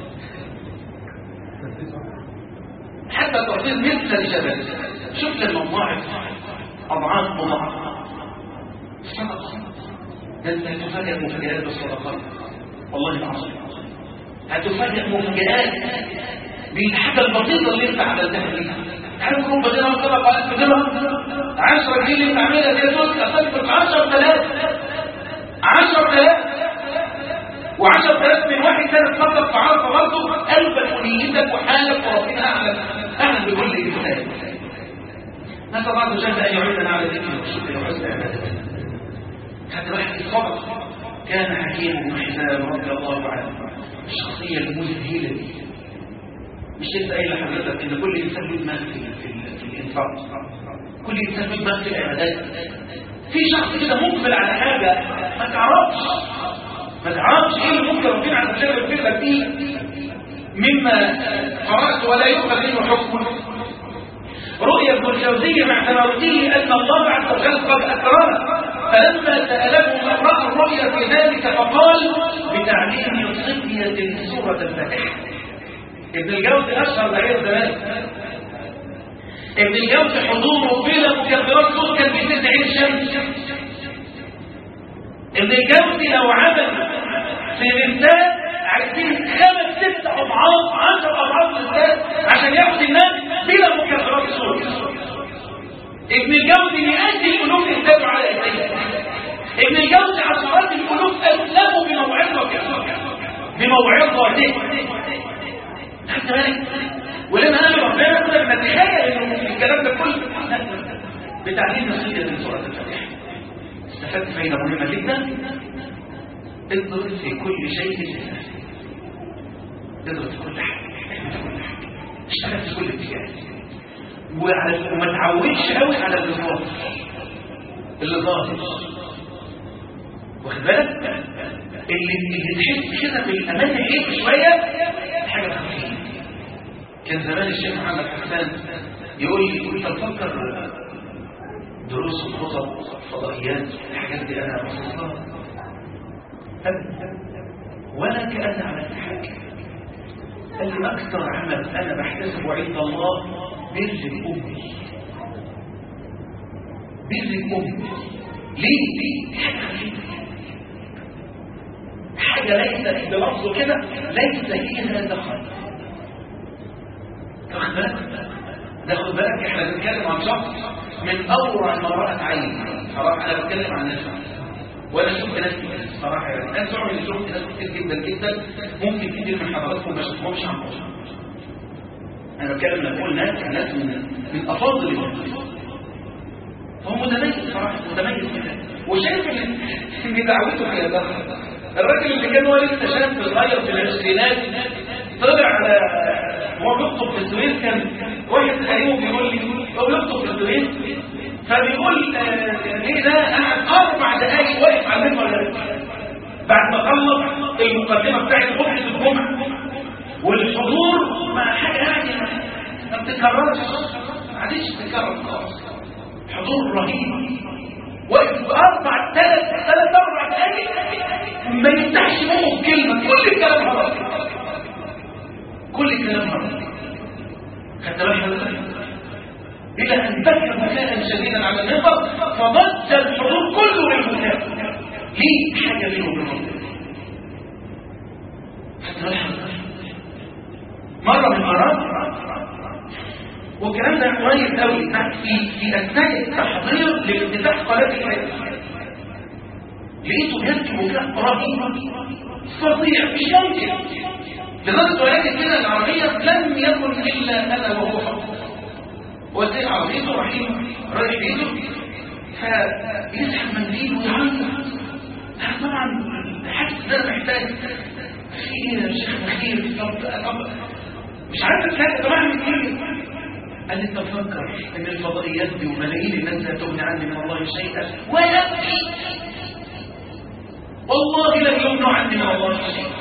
Speaker 1: حتى تعطيه مثل الجبل شوف لما مضاعف اضعاف مضاعفه صدقه ده انت هتفاجئ مفاجآت بالصدقات والله العظيم هتفاجئ مفاجآت بالحاجه البسيطه اللي انت عملتها دي عارف كم بدينا صدقه 1000 درهم 10 جنيه اللي بتعملها دي دول اصدق 10000 10000 و10000 من واحد كان تصدق في عرفه برضه قلبك ونيتك وحالك وربنا اعلم اعلم بكل انسان نسال الله عز وجل ان يعيننا على ذكر والشكر وحسن عبادته هذا واحد الصبر كان حكيم بن حزام رضي الله عنه الشخصيه المذهله دي مش لسه قايل لحضرتك ان كل انسان له دماغ في, في, في الانفاق كل انسان له دماغ في العبادات في شخص كده مقبل على حاجه ما تعرفش ما تعرفش ايه اللي ممكن ربنا عز وجل يغفر لك فيه مما قرات ولا يؤخذ منه حكم رؤيا ابن الجوزي مع تناوله ان الله عز وجل قد اكرمه فلما ساله من راى الرؤيا في ذلك فقال بتعليم صبيه سوره الفاتحه ابن الجوزي اشهر دعير زمان ابن الجوزي حضوره بلا مكبرات صوت كان بيزيد عين الشمس ابن الجوزي لو عمل في لسان عايزين خمس ست اضعاف عشر اضعاف لسان عشان ياخد الناس بلا مكبرات صوت ابن الجوزي مئات الالوف انتاجوا على ايديه ابن الجوزي عشرات الالوف اسلموا بموعظه بموعظته خدت بالك ولما قال ربنا كنا بنتخيل انه الكلام ده كله بتعليم نصيحه من سوره الفاتحه استفدت فايده مهمه جدا اضرب في كل شيء لله اضرب في كل حاجه اعمل في كل حاجه اشتغل في كل اتجاه وعلى وما تعودش قوي على اللي ظاهر اللي ظاهر واخد بالك اللي اللي تحس كده بالامان العيب شويه حاجه خفيفه كان زمان الشيخ محمد حسان يقول لي كنت افكر دروس الخطب فضائيات الحاجات دي انا بصصها ولا كأن عملت حاجه قال لي اكثر عمل انا بحتسبه عند الله بر امي بر امي ليه؟ حاجه خفيفه حاجة ليست بلفظه كده ليس فيها دخل تاخد بالك ده خد بالك احنا بنتكلم عن شخص من اورع ما رأت عيني صراحة انا بتكلم عن ناس وانا شفت ناس كتير صراحة يعني انا زعم شفت ناس كتير جدا جدا ممكن كتير من حضراتكم ما شفتهمش عن قصر انا بتكلم لما بقول ناس عن ناس من من افاضل الناس فهو متميز صراحة متميز جدا وشايف ان ان دعوته هي دخل الراجل اللي كان هو لسه شاب صغير في العشرينات طلع على هو بيخطب في السويس كان واحد قريبه بيقول لي هو بيخطب في السويس فبيقول ليه ده قعد اربع دقايق واقف على المنبر بعد ما خلص المقدمه بتاعت خطبه الجمعه والحضور مع حاجه يعني ما بتتكررش ما عادش بتتكرر خالص حضور رهيب واقف اربع ثلاث ثلاث اربع دقايق ما يفتحش منه كلمه كل الكلام حرام كل الكلام حرام خدت بالك الى ان بكى بكاء شديدا على المنبر فضج الحضور كله بالبكاء ليه حاجه بينه وبين ربنا خدت بالك مره من المرات والكلام ده كويس قوي في في اثناء التحضير لافتتاح قناه الحديث لقيته بيبكي بكاء رهيب فظيع مش ممكن لدرجه ولكن كده العربيه لم يكن الا انا وهو فقط وزي عربيته رحيم رايح بيته فيسحب منديل ويعيط طبعا حاسس ان انا محتاج في ايه يا شيخ بخير طب مش عارف اتفاجئ طبعا من ايه قال انت تفكر ان الفضائيات دي وملايين الناس لا تغني عني من الله شيئا ويكفي والله لن يمنع عني من الله شيئا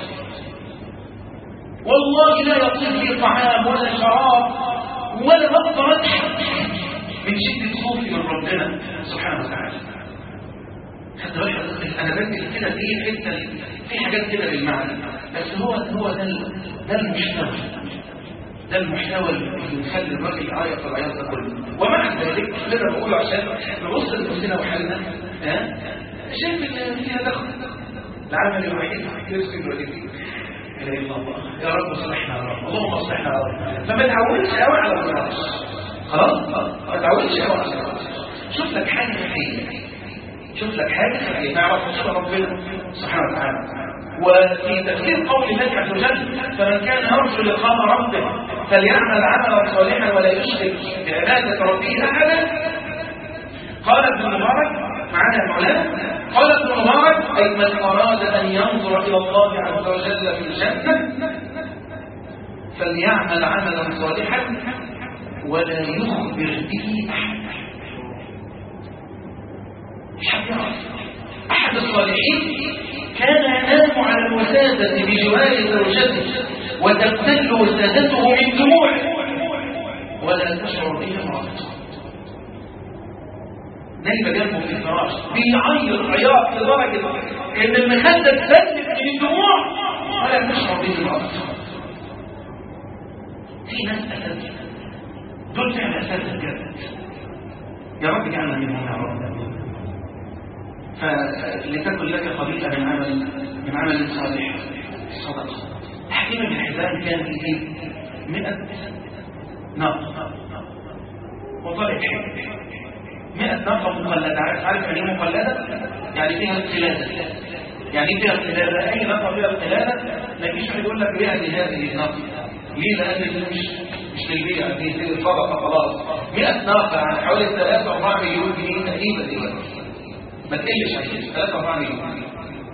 Speaker 1: والله لا يطيب لي طعام ولا شراب ولا بقدر اضحك من شده خوفي من ربنا سبحانه وتعالى خدت بالك انا بدي كده في حته في حاجات كده بالمعنى بس هو هو ده ده المحتوى ده المحتوى اللي يخلي الراجل يعيط العياط ده كله ومع ذلك اللي انا بقوله عشان نبص لنفسنا وحالنا ها شايف ان فيها دخل العمل الوحيد يرسل الوالدين لا اله الا الله يا رب صلحنا يا رب اللهم اصلحنا يا رب فما تعودش قوي على الفراش خلاص ما تعودش قوي على الفراش شوف لك حاجه خفيه شوف لك حاجه خفيه تعرف تشوف ربنا سبحانه وتعالى وفي تفسير قول الله عز وجل فمن كان يرجو لقاء ربه فليعمل عملا صالحا ولا يشرك بعباده ربه احدا قال ابن مبارك معنا المعلم قال ابن مبارك اي من اراد ان ينظر الى الله عز وجل في الجنه فليعمل عملا صالحا ولا يخبر به احد مش حد يعرف احد الصالحين كان ينام على الوسادة بجوار زوجته وتبتل وسادته من دموعه ولا تشعر به امرأته نايمة جنبه في الفراش بيعيط عياط لدرجة ان المخدة تبلت من الدموع ولا تشعر به امرأته في ناس أساتذة دول فعلا أساتذة بجد يا رب اجعلنا منهم يا رب فلتكن لك قبيلة من عمل من عمل صالح صدقة حكيم بن حزام كان في 100 ناقة وطلع حج 100 ناقة مقلدة عارف عارف يعني ايه مقلدة؟ يعني فيها القلادة يعني ايه فيها القلاده اي نقطه فيها القلاده ما يجيش واحد يقول لك بيع لي هذه النقطه ليه لان دي مش مش للبيع دي دي صدقه خلاص 100 ناقه عن حوالي 3 4 مليون جنيه تقريبا دي ما تقلش عن كده 3 4 مليون جنيه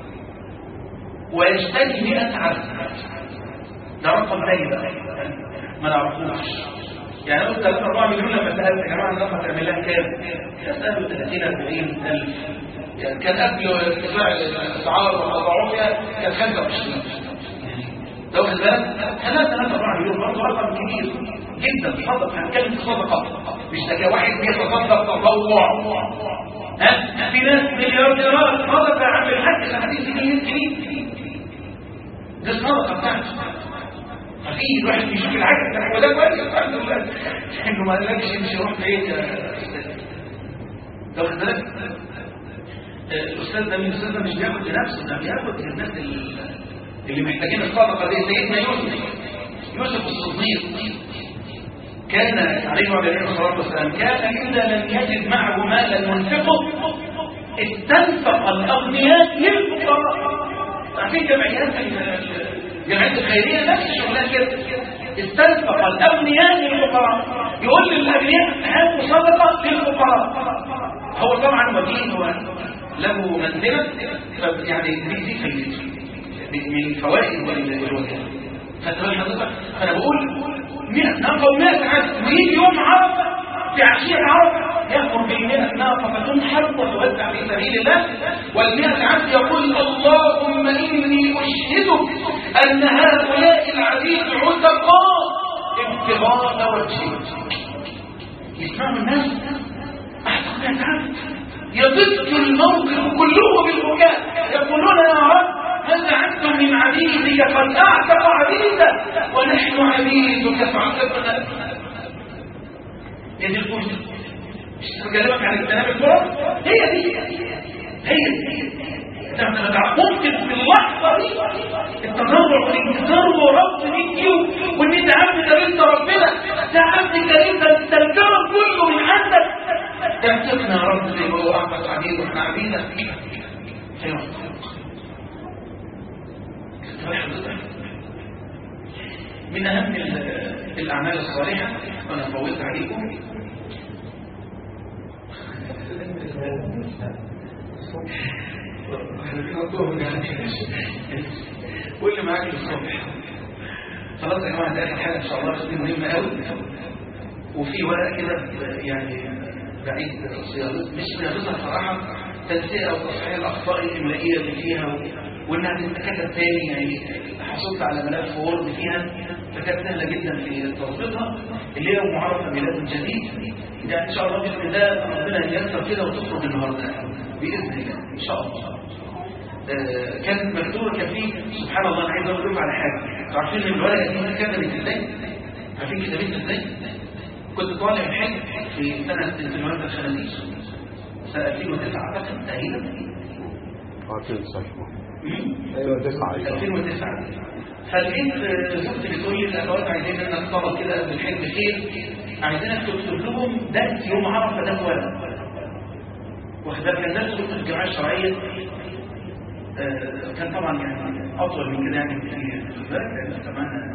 Speaker 1: ويشتري 100 عبد ده رقم تاني بقى ما نعرفوش يعني قلت 3 4 مليون لما سالت يا جماعه النقطه تعمل لها كام؟ كسبوا 30 40 الف يعني كان قبل ارتفاع الاسعار والموضوعات كان 25 لو خد بالك ثلاثة ثلاثة أربعة مليون برضه رقم كبير جدا صدق هنتكلم في صدقة مش ده واحد بيتصدق تطوع ها في ناس مليارديرات صدقة يا عم الحاج 50 جنيه جنيه دي الصدقة بتاعته ففي الواحد بيشوف العجل ده هو ده كويس الحمد لله انه ما قالكش امشي روح بعيد يا استاذ لو خد بالك الاستاذ ده من الاستاذ ده مش بياخد لنفسه ده بياخد للناس اللي محتاجين الصدقه دي سيدنا يوسف يوسف الصديق كان عليه وعلى اله الصلاه والسلام كان اذا لم يجد معه مالا ينفقه استنفق الاغنياء للفقراء عارفين جمعيات الجمعيات الخيريه نفس الشغلانه كده استنفق الاغنياء للفقراء يقول للاغنياء هاتوا صدقه للفقراء هو طبعا ودين له منزله يعني دي دي فايدته من فوائد الوجه فتبقى حضرتك فانا بقول 100 ناقه و100 عدد ويجي يوم عرفه في عشية عرفه يخرج بالمئة ناقه فتنحر وتوزع في سبيل الله والمئة عبد يقول اللهم اني اشهدك ان هؤلاء العبيد عتقاء ابتغاء وجهك يسمعوا الناس احسن يا عبد يضج الموقف كله بالبكاء يقولون يا رب هل أنتم من عبيدك قد أعتق عبيدا ونحن عبيدك فاعتقنا هي دي الفرصة مش بكلمك عن اجتناب الفرص هي دي هي دي ممكن في اللحظة دي التضرع والانكسار ورب مني وان انت عبد كريم ربنا ده عبد كريم ده انت الكرم كله من عندك تعتقنا يا رب زي ما هو اعبد عبيد واحنا عبيدك ايوه من أهم الأعمال الصالحة وأنا فوت عليكم واللي معاك الصبح خلاص يا جماعه ده اخر حاجه ان شاء الله دي مهمه قوي وفي ورقه كده يعني بعيد صياغتها مش صياغتها صراحه تنسيق او تصحيح الاخطاء الاملائيه اللي فيها وانها تتكتب تاني يعني حصلت على ملف وورد فيها فكانت سهله جدا في تظبيطها اللي هي معرفه ميلاد جديد يعني ان شاء الله باذن الله ربنا ييسر كده وتخرج النهارده باذن الله ان شاء الله آه كانت مكتوبه كان في سبحان الله انا عايز اقول لكم على حاجه عارفين ان الورقه دي اتكتبت ازاي؟ عارفين كتبتها ازاي؟ كنت طالع الحج في سنه انتماءات الخنازير سنه 2009 اعتقد تقريبا
Speaker 2: قاتل صحيح
Speaker 1: ايوه 2009 فلقيت زوجتي بتقول لي الاخوات عايزين ان نتصرف كده قبل الحج خير عايزينك تكتب لهم درس يوم عرفه ده ورق واخد بالك كان درس في الجمعيه الشرعيه آه كان طبعا يعني اطول من كده يعني كتير بالك لسه معانا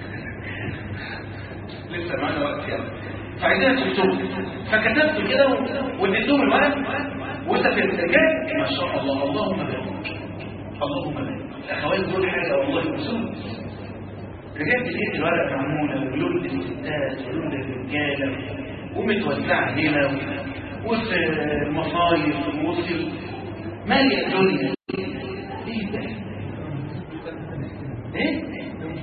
Speaker 1: لسه معانا وقت يعني فعايزينك تكتبوا فكتبت كده واديتهم الورق وسافرت رجعت ما شاء الله اللهم بارك اللهم بارك الاخوات دول حاجه والله بسوء رجعت لقيت الورق معموله ولون للستات ولون للرجاله ومتوزعه هنا وفي المصايف وفي ماليه الدنيا ايه ده؟ ايه؟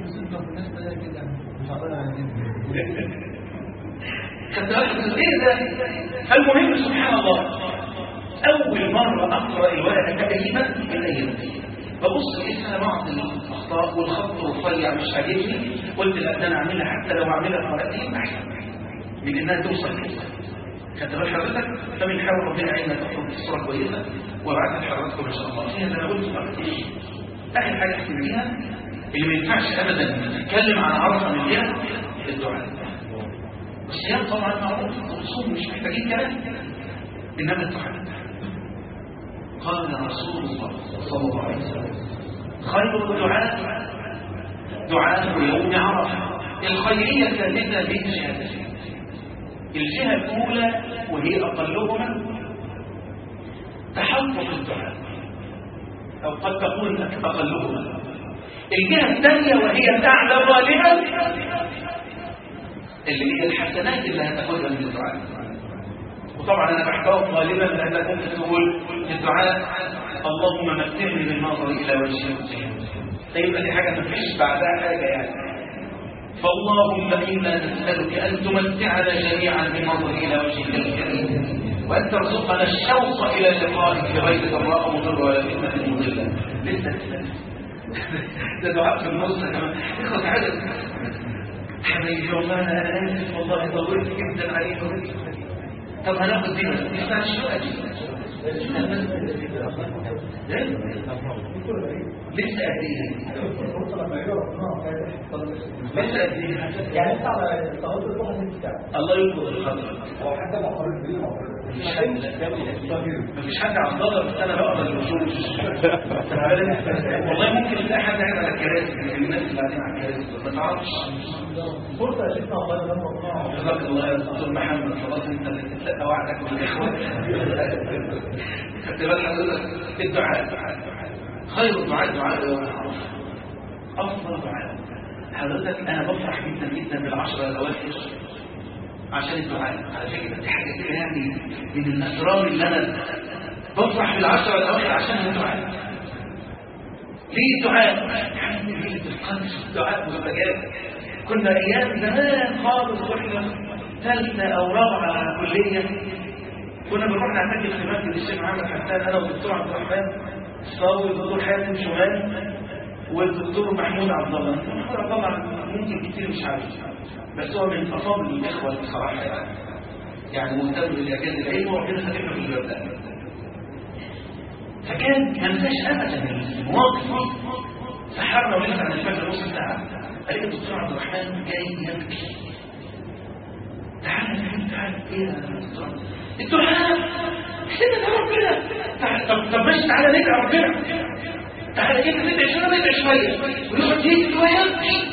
Speaker 1: خدت بالك ايه ده؟ فالمهم سبحان الله أول مرة أقرأ الورقة تقريبا من أيام ببص لقيت أنا بعض الأخطاء والخط رفيع مش عاجبني قلت لا ده أنا أعملها حتى لو أعملها مرتين أحسن من إنها توصل كده خدت بال حضرتك فبنحاول ربنا يعيننا تخرج بصورة كويسة وابعتها لحضراتكم إن شاء الله فيها زي ما قلت مرتين آخر حاجة احتماليها اللي ما ينفعش أبدا نتكلم عن عرفة من غير الدعاء الصيام طبعا معروف الصوم مش محتاجين كلام إنما الطعام قال رسول الله صلى الله عليه وسلم خير الدعاء دعاء يوم عرفة الخيرية ثابتة بالجهتين الجهة الأولى وهي أقلهما تحقق الدعاء أو قد تكون أقلهما الجهة الثانية وهي تعلى غالبا اللي هي الحسنات اللي هتاخدها من الدعاء وطبعا انا بحتوم غالبا لانك ممكن تقول في الدعاء اللهم متعني بالنظر الى وجهك فيبقى دي حاجه ما فيش بعدها حاجه يعني فاللهم انا نسالك ان تمتعنا جميعا بالنظر الى وجهك الكريم وان ترزقنا الشوق الى لقائك بغير ضراء مضر ولا فتنه مضله لسه ده دعاء في النص كمان اخوة عدد حبيبي والله انا اسف والله طولت جدا عليك طب هناخد دي بس اسمع شو لسه قديم لسه قديم
Speaker 3: يعني انت على التواصل الواحد بتاعك
Speaker 1: الله يكبر الخطر
Speaker 3: هو حتى لو قررت بيه
Speaker 1: مفيش حد مفيش حد على الضغط بس انا بقدر الوشوش والله ممكن تلاقي حد قاعد على الكراسي من الناس اللي قاعدين على الكراسي ما تعرفش
Speaker 3: فرصه يا شيخنا والله لما اقنعه
Speaker 1: جزاك الله يا دكتور محمد خلاص انت اللي تتلقى وعدك والاخوه خدت بال حضرتك الدعاء خير الدعاء دعاء يوم العرفه افضل دعاء حضرتك انا بفرح جدا جدا بالعشره الاواخر عشان الدعاء على فكره دي حاجه كده يعني من الاسرار اللي انا بفرح بالعشره الاواخر عشان الدعاء ليه الدعاء؟ يعني ليله القدر الدعاء والرجاء كنا ايام زمان خالص واحنا ثالثه او رابعه كليه كنا بنروح نعتكف في مسجد الشيخ محمد حسان انا والدكتور عبد الرحمن الصاوي والدكتور حاتم شمال والدكتور محمود عبد الله محمود عبد الله ممكن كتير مش عارف بس هو من افاضل الاخوه بصراحه يعني يعني مهتم بالاعجاز العلمي وربنا فاتحنا في الباب ده فكان ما انساش ابدا المواقف دي سحرنا ولسه عن الفجر نص ساعه قال لي الدكتور عبد الرحمن جاي يبكي تعالى تعالى تعالى ايه يا دكتور الدعاء كده تعالى كده تعالى طب طب ماشي تعالى ندعي ربنا تعالى كده ندعي شويه ندعي شويه ويقعد يجري ويبكي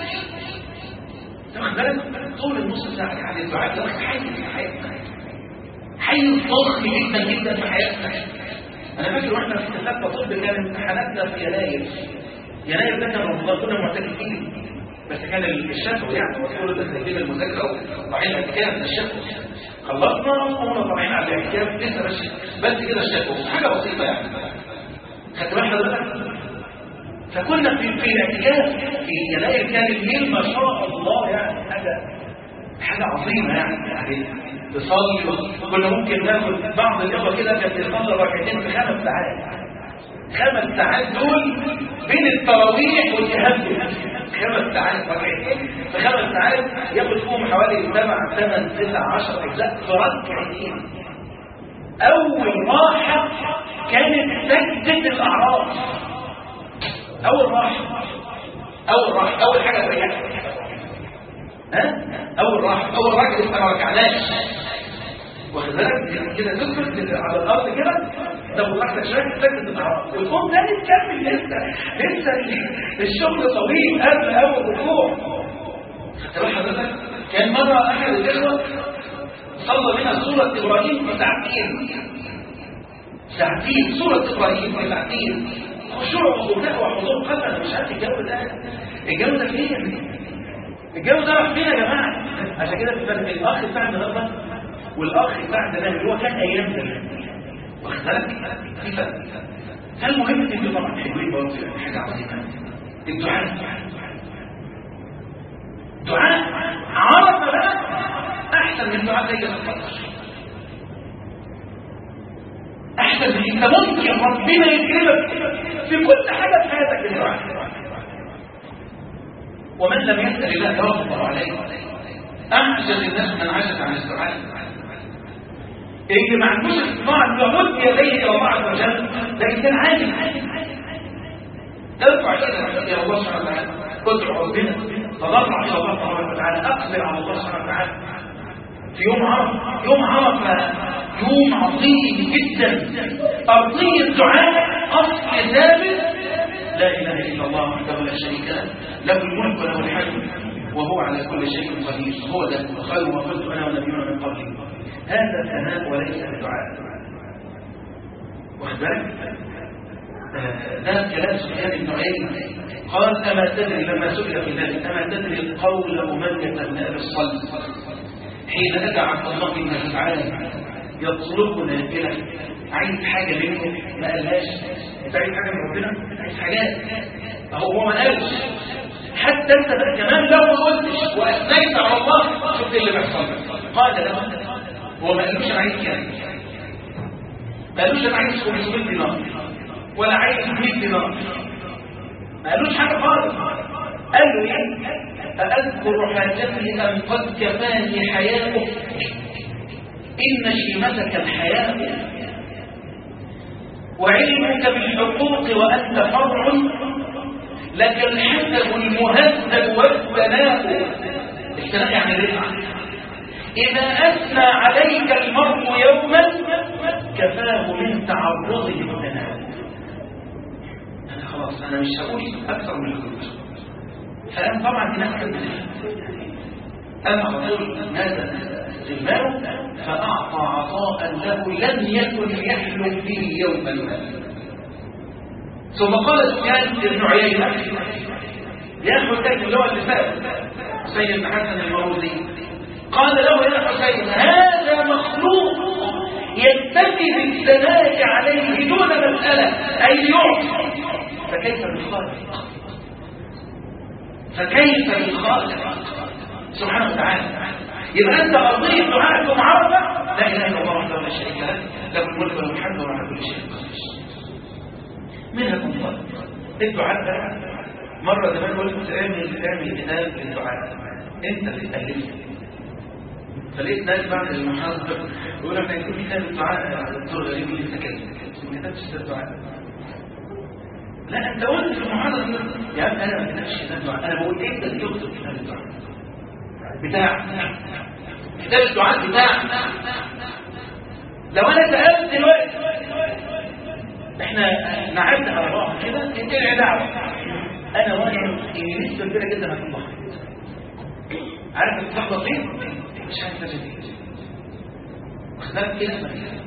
Speaker 1: واخد بالك طول النص ساعه يعني الدعاء ده حي في حياتنا حي ضخم جدا جدا في حياتنا انا فاكر واحنا في ثلاثه طب كان امتحاناتنا في يناير يناير ده كان رمضان كنا معتكفين بس كان الشفوي يعني وكل ده تهذيب المذاكره وطالعين الاعتكاف ده الشفوي خلصنا وقمنا طالعين على الاعتكاف لسه بس بس كده الشفوي حاجه بسيطه يعني خدت بال حضرتك فكنا في في الاعتكاف في يناير كان الليل ما شاء الله يعني حاجه حاجه عظيمه يعني يعني تصلي كنا ممكن ناخد بعض الاخوه كده كانت تصلي ركعتين في خمس ساعات خمس ساعات دول بين التراويح والتهجد خمس ساعات ركعتين في خمس ساعات ياخد فيهم حوالي سبع ثمان تسع عشر اجزاء في ركعتين اول راحه كانت سجده الاعراف اول راحه اول راحه اول حاجه رجعت ها اول راحه اول راحه لسه ما ركعناش واخد بالك كده تدخل على الارض كده تاخد راحتك شويه تسجد الاعراف وتقوم تاني تكمل لسه لسه الشغل طويل قبل اول ركوع خدت بال حضرتك كان مره احد الاخوه صلى بنا سوره ابراهيم في ساعتين ساعتين سوره ابراهيم في ساعتين خشوع وخضوع وحضور قلب انا مش عارف الجو ده الجو ده فين الجو ده راح فين يا جماعه عشان كده في فرق الاخ بتاع النهارده والاخ بتاع زمان اللي هو كان ايام زمان واخد بالك في فرق فالمهم انتوا طبعا حلوين برضه يعني حاجه عظيمه الدعاء دعاء عرف بقى احسن من دعاء زي الفطر احسن من انت ممكن ربنا يكرمك في كل حاجه في حياتك الدعاء ومن لم يسال الله يرد الله عليه اعجز الناس من عجز عن الدعاء اللي ما عندوش استطاعه يمد يديه الى الله عز وجل ده انسان عاجز ارفع ايدك الى الله سبحانه وتعالى ادعو ربنا تضرع الى الله سبحانه وتعالى اقبل على الله سبحانه وتعالى في يوم عرفة يوم عرفة يوم عظيم جدا أرضية دعاء أصل ثابت لا إله إلا الله وحده لا شريك له له الملك وله الحمد وهو على كل شيء قدير هو ده خير ما قلت أنا والنبيون من قبلي هذا ثناء وليس بدعاء واخد بالك آه، ده كلام سفيان بن عيينة قال أما تدري لما سئل في ذلك أما تدري القول أمية بن أبي الصلب حين أتى عبد الله بن جدعان يطلبنا إلى عايز حاجة منه ما قالهاش أنت عايز حاجة من ربنا عايز حاجات أهو هو ما قالش حتى أنت بقى كمان لو ما قلتش وأثنيت على الله شوف اللي بيحصل قال له هو ما قالوش أنا عايز كده ما قالوش أنا عايز 500 دينار ولا عايز 100 دينار ما قالوش حاجة خالص قال له ايه أأذكر حاجتي أم قد كفاني حياؤك إن شيمتك الحياة وعلمك بالحقوق وأنت فرع لك الحسب المهذب والثناء الثناء يعني رفعة إذا أثنى عليك المرء يوما كفاه من تعرضه الثناء أنا خلاص أنا مش هقول أكثر من الخروج فأنا طبعا دي ناس كده أما رجل ماذا سلمان فأعطى عطاء له لم يكن يحلم به يوما ما ثم قال سفيان بن عيينة يا حسين اللي هو اللي فات حسين بن حسن المروزي قال له يا حسين هذا مخلوق يكتفي بالثناء عليه دون مسألة أي يعطي فكيف بالخالق فكيف بالخالق سبحانه وتعالى يبقى انت قضيه دعائكم عرفه لا اله الا الله وحده لا شريك له له الملك وله الحمد وهو على كل شيء قدير منها الله الدعاء ده مره زمان قلت اعمل اعمل كتاب للدعاء انت اللي تالفه فلقيت ناس بعد المحاضره يقول احنا يكون كتاب الدعاء الدكتور غريب اللي انت كاتبه ما كتبتش الدعاء لا انت قلت في المحاضره يا ابني انا ما كتبتش كتاب الدعاء انا بقول انت اللي تكتب كتاب الدعاء بتاع كتاب الدعاء بتاع لو انا سالت دلوقتي احنا نعد على بعض كده انت اللي دعوه انا وانا ان نسبه كبيره جدا هتطلع عارف بتلخبط فين مش عارف تجديد واخدت كده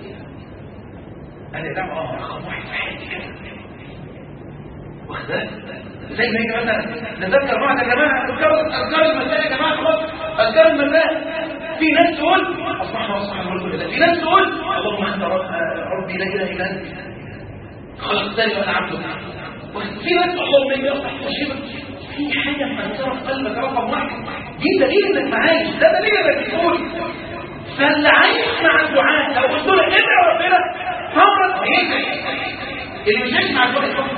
Speaker 1: انا دعوه اه رقم واحد في حياتي كده واخدت زي ما يجي مثلا نذكر بعض يا جماعه اذكار اذكار المساء يا جماعه خلاص اذكار المساء في ناس تقول اصبحنا واصبح الملك لله في ناس تقول اللهم انت ربي لا اله الا انت خلقتني وانا عبدك في ناس اللهم اني اصبح مشركا في حاجه مأثره في قلبك رقم واحد دي دليل انك معايش ده دليل انك تقول فاللي عايش مع الدعاء لو قلت له ادعي ربنا فورا هيدعي اللي مش عايش مع الدعاء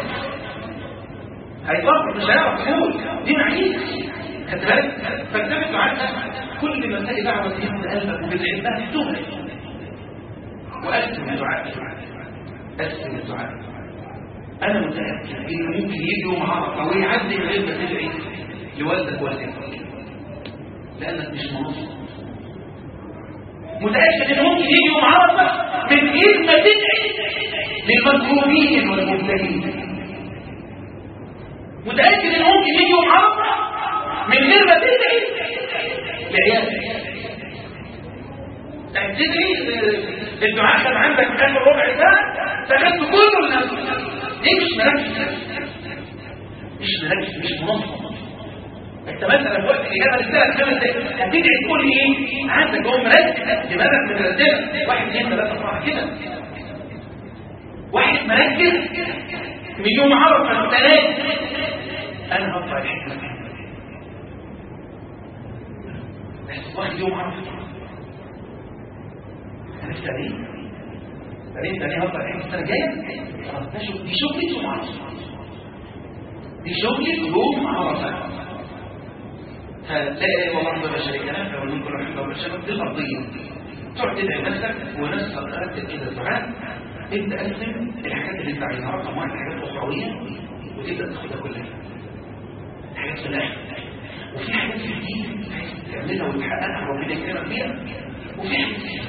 Speaker 1: هيفكر مش هيعرف يقول دي معيش خدت بالك فكتاب الدعاء ده كل ما تلاقي دعوه تهز قلبك وبتحبها اكتبها وقسم الدعاء قسم الدعاء انا متاكد ان ممكن يجي يوم عرفه ويعدي من غير ما تدعي لوالدك ووالدتك لانك مش منظم متاكد ان ممكن يجي يوم عرفه من غير ما تدعي للمكروبين والمبتلين متأكد ان ممكن يجي يوم عرفة من غير ما تدعي لعيالك تدعي الدعاء كان عندك اخر ربع ساعة فاخدت كله لنفسك دي مش مركز مش مركز مش منظم انت مثلا في وقت الاجابه للساعه خمس دقايق هتدعي تقول لي ايه؟ عندك هو مركز دماغك مترتبه واحد اثنين ثلاثه اربعه كده واحد مركز من يوم عرفه الثلاث انا هطلع الحكمه بس واحد يوم عرفه عرفت ليه؟ عرفت ليه هطلع الحكمه السنه الجايه؟ خلاص ده شغل دي شغلي يوم عرفه دي شغلي يوم عرفه فلا اله الا الله ولا شريك له ومن كل حمد وبشر دي الارضيه تقعد تدعي نفسك ونفسك ترتب كده الدعاء انت قسم الحاجات اللي انت عايزها رقم واحد حاجات اخرويه وتبدا تاخدها كلها حاجات في الاخر وفي حاجات في الدين عايز تعملها وتحققها وربنا يكرمك بيها وفي حاجات كتير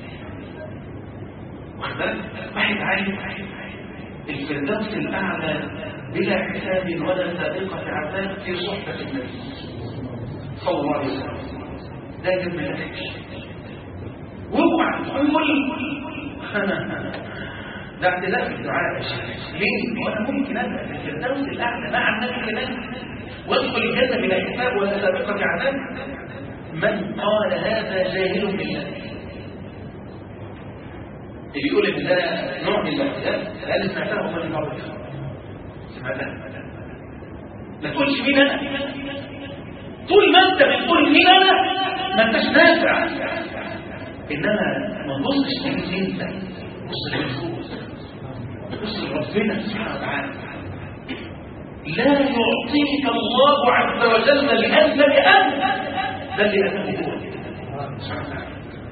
Speaker 1: واخد بالك واحد عايز الفردوس الاعلى بلا حساب ولا سابقه عذاب في صحبه النبي صلى الله عليه وسلم ده جنب الاخر واوعى تقول انا ده اعتداء في الدعاء يا شيخ ليه؟ وانا ممكن ابقى في الفردوس الاعلى مع النبي كمان وادخل الجنه بلا حساب ولا سابقه عذاب من قال هذا جاهل بالله اللي يقول ان ده نوع من الاعتداء قال سمعتها وصلي مره سمعتها ما تقولش مين انا طول ما انت بتقول مين انا ما انتش نافع انما ما تبصش مين انت بص للمفروض بص لربنا سبحانه وتعالى لا يعطيك الله عز وجل لأنك أنت بل لأنه هو سبحانه وتعالى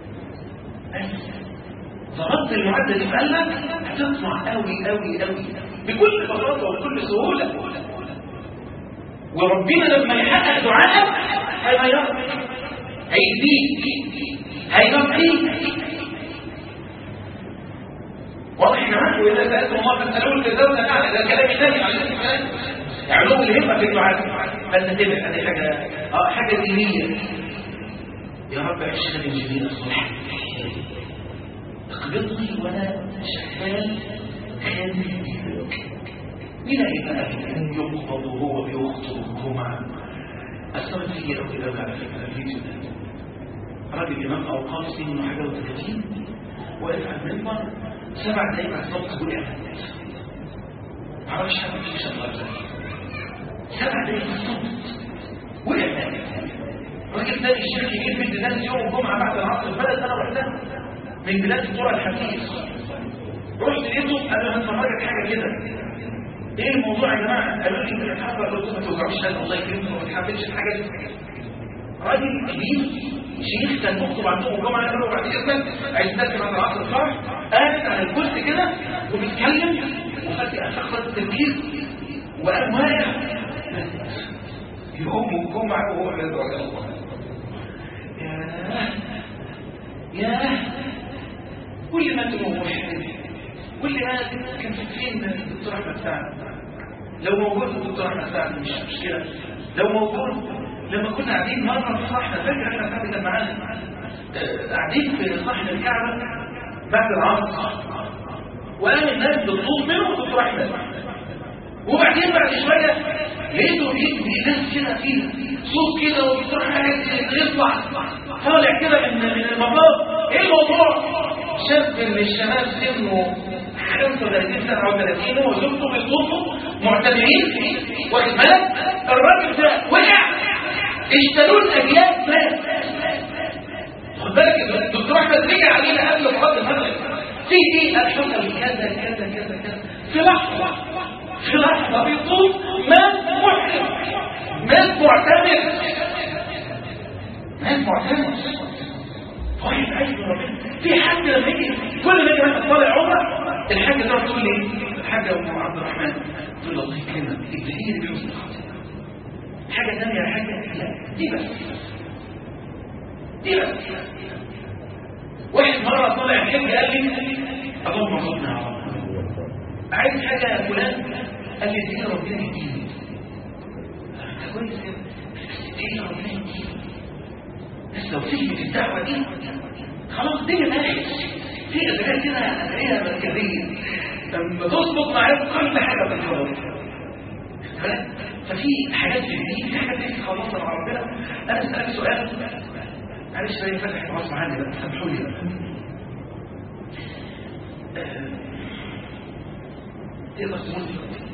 Speaker 1: ضربت المعدة دي في قلبك هتطلع قوي قوي قوي بكل بساطة وبكل سهولة وربنا لما يحقق دعائك هيغيرك هيديك هيرقيك واضح يا جماعه واذا سالتم الله فاسالوه الفردوس الاعلى ده كلام النبي عليه الصلاه والسلام علوم الهمه في الدعاء فلنتبع هذه حاجه اه حاجه دينيه يا رب عشنا من جميل الصلح اقبضني وانا شغال خادم مين هيبقى يقبض وهو بيخطب الجمعه اثرت فيا قوي قوي على فكره الفيديو ده راجل امام اوقاف سنه حاجه و30 واقف على المنبر سبع دقايق بعد الصوت وقع معرفش حاجه في شغله سبع دقايق بالظبط وقع راجل تاني الشيخ يجيب بنت الناس يوم الجمعه بعد العصر البلد انا رحتها من بلاد القرى الحديث رحت لقيته قال له هنفرجك حاجه كده ايه الموضوع يا جماعه؟ قالوا لي انت بتحضر قلت ما توجعوش هذا الله يكرمك وما تحبش الحاجه دي راجل كبير شيخ كان مخطب عندهم الجمعه قال له بعد اذنك عايز نركب على العصر الفرح قاعد على الكرسي كده وبيتكلم وفجاه شخص التركيز وقام واقع يوم الجمعه وهو يدعو على الله ياه ياه كل ما تبقى موحد كل ما كان فين الدكتور احمد سعد لو موجود الدكتور احمد سعد مش مشكله لو موجود لما كنا قاعدين مره في صحن فاكر احنا سعد كان معانا قاعدين في صحن الكعبه بعد العصر وقام الناس بتطلب منه الدكتور احمد وبعدين بعد شويه لقيته بيدي ناس كده في صوت كده والدكتور احمد يطلع طالع كده من من المطار ايه الموضوع؟ شاب من الشباب سنه 35 سنه او 30 هو وزوجته بيطلبوا معتبرين واخد بالك الراجل ده وقع اشتروه الاجيال مات خد بالك الدكتور احمد رجع علينا قبل صلاه المغرب في دي الحكم كذا كذا كذا كذا في لحظه في لحظه بيطوف مات محرم مات معتمر مات معتمر واحد عايز ربنا في حد لما يجي كل ما يجي واحد طالع عمره الحاجه ده تقول لي الحاجه ام عبد الرحمن تقول له الله يكرمك ادعي لي بحسن الخاتمه حاجه ثانيه يا حاجه لا دي بس دي بس واحد مره طالع الحج قال لي اللهم ارزقنا يا رب عايز حاجه يا فلان قال لي اديني ربنا يديني انت كويس كده اديني ربنا يديني بس لو فهمت الدعوه دي خلاص الدنيا ماشي في ادويه كده ادويه مركزيه لما تظبط معاك كل حاجه بتتظبط ففي حاجات في الدين في حاجات نفسي خلصها مع ربنا انا اسالك سؤال معلش ده فتح غصب عني بقى سامحوا لي بقى تقدر تقول دلوقتي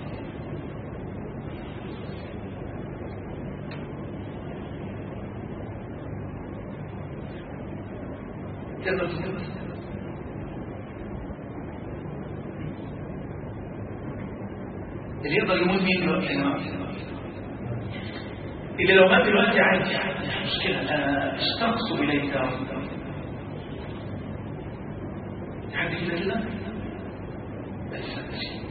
Speaker 1: تقدر تقول اللي يقدر يموت مين دلوقتي يا جماعه اللي لو مات دلوقتي عادي مش مشكله انا اشتقت اليك يا رب حد كده كده بس كتير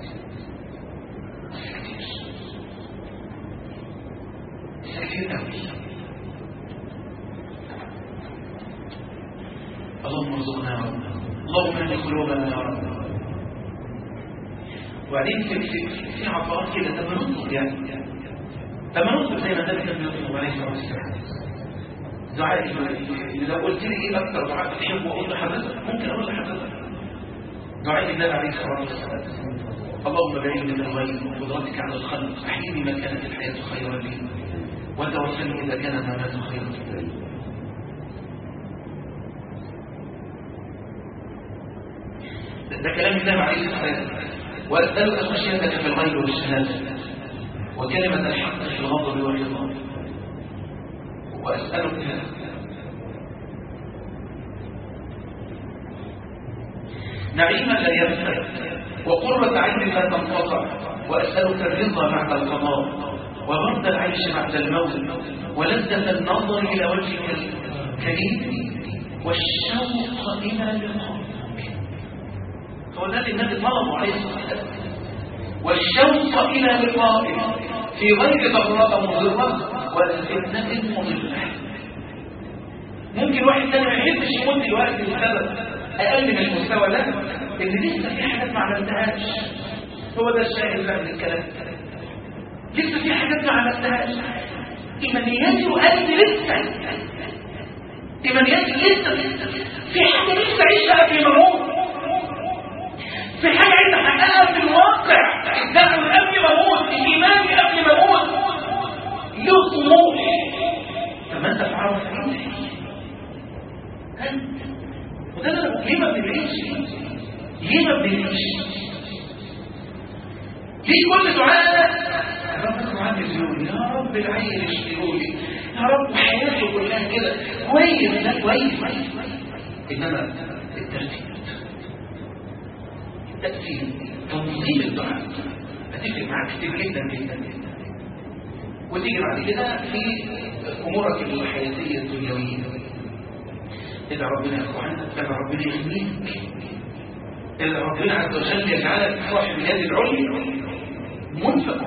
Speaker 1: كتير قوي صدقنا يا رب اللهم اهد قلوبنا يا رب وبعدين في في في عطاءات كده طب ما نطلب يعني طب ما نطلب زي ما النبي كان بيطلب عليه الصلاه والسلام دعاء اذا قلت لي ايه اكثر دعاء تحبه اقول لحضرتك ممكن اقول لحضرتك دعاء النبي عليه الصلاه والسلام اللهم بعلمك الغيب وقدرتك على الخلق احيني ما كانت الحياه خيرا لي وتوفني اذا كان الممات خيرا لي ده كلام النبي عليه الصلاه والسلام واسالك خشيتك في الغيب والشهاده وكلمه الحق في الغضب والرضا واسالك نعيما لا ينفد وقرة عين لا تنقطع وأسألك الرضا بعد القضاء وبرد العيش بعد الموت ولذة النظر إلى وجهك الكريم والشوق إلى لقائك هو ده اللي النبي طلبه عليه الصلاة والسلام والشوق إلى لقائك في غير ضرورة مضرة ولا فتنة مضلة ممكن واحد تاني ما يحبش يموت دلوقتي لسبب اقل من المستوى ده ان لسه في حاجات ما عملتهاش هو ده الشاهد بقى من الكلام لسه في حاجات ما عملتهاش ايمانياتي وقلبي لسه ايمانياتي لسه في حاجه لسه عايشها قبل ما اموت في حاجه عايز احققها في الواقع الدعوه قبل ما اموت الايمان قبل ما اموت له طموح فما انت تعرف ايه وده ليه ما بنعيش ليه ما بنعيش ليه كل دعاء يا رب اخذ عني الزيون يا رب العين يشترولي يا رب حياتي كلها كده كويس لا كويس انما الترتيب التأثير تنظيم الدعاء هتفرق معاك كتير جدا جدا جدا وتيجي بعد كده في امورك الحياتيه الدنيويه إذا ربنا يخوانك إذا ربنا يغنيك إذا ربنا عز وجل يجعلك صاحب اليد العليا منفق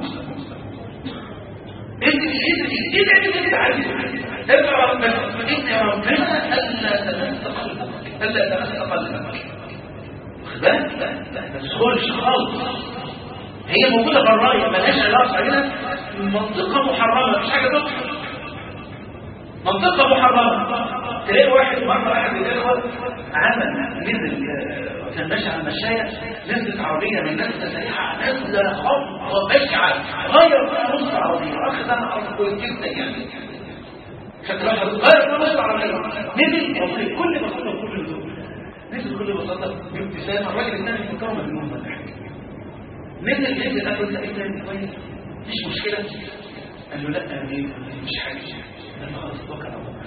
Speaker 1: ادعي ادعي ادعي ادعي عايز ادعي ربنا ادعي ربنا الا تمس قلبك الا تمس قلبك واخد بالك ما تدخلش خالص هي موجوده برايا مالهاش علاقه هنا منطقه محرمه مفيش حاجه تدخل منطقه محرمه تلاقي واحد مرة واحد من الإخوة عمل نزل كان ماشي على المشاية نزلت عربية من نزلة سريعة نزلة خبطة بشعة غير فيها نص عربية أخذ أنا أرض كويس جدا يعني شكل واحد غير فيها نص عربية نزل وصل كل بساطة كل هدوء نزل كل بساطة بابتسامة الراجل الثاني فكره مجنون ولا حاجة نزل نزل قال له لا إيه كويس مفيش مشكلة قال له لا أنا مش حاجة قال له خلاص توكل على الله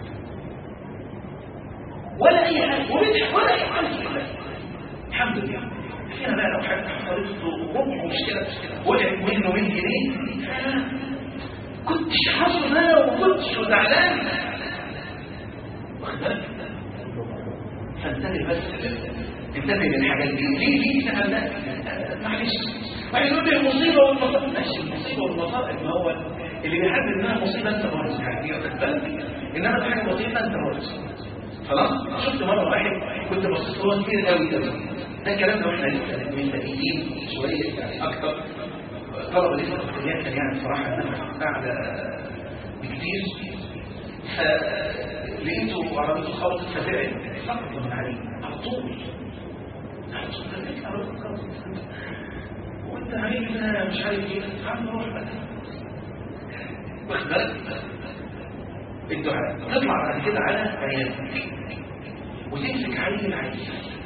Speaker 1: ولا اي حاجه وبيضحك ولا اي حاجه الحمد لله فينا بقى لو حد حصلت له ربع مشكله وقعت منه من جنيه كنتش حاصل انا وكنتش زعلان واخد بالك فانتبه بس انتبه للحاجات دي ليه ليه سألنا معلش بعد يقول لي المصيبه والمصائب ماشي المصيبه والمصائب ما هو اللي بيحدد انها مصيبه انت مرض يعني واخد بالك انما الحاجه بسيطه انت مرض خلاص شفت مره واحد كنت بصيت له كتير قوي قوي ده الكلام ده واحنا لسه مبتدئين شويه يعني اكتر طلبه لسه في الكليات كان يعني بصراحه النفس اعلى بكتير فلقيته عربيته خبطت فزعل سقط من عليه على طول على طول وانت عليك انا مش عارف ايه عم روح بقى واخد بالك الدعاء تطلع بعد كده على عيالك وتمسك عين عين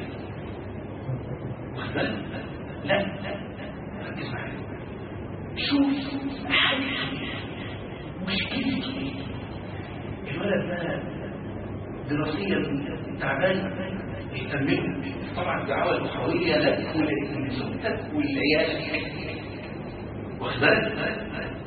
Speaker 1: واخد بالك لا ركز معايا شوف حاجه مشكلته ايه الولد ده دراسيا تعبان يهتمله طبعا الدعوه الاخرويه لا تكون زوجتك والعيال واخد بالك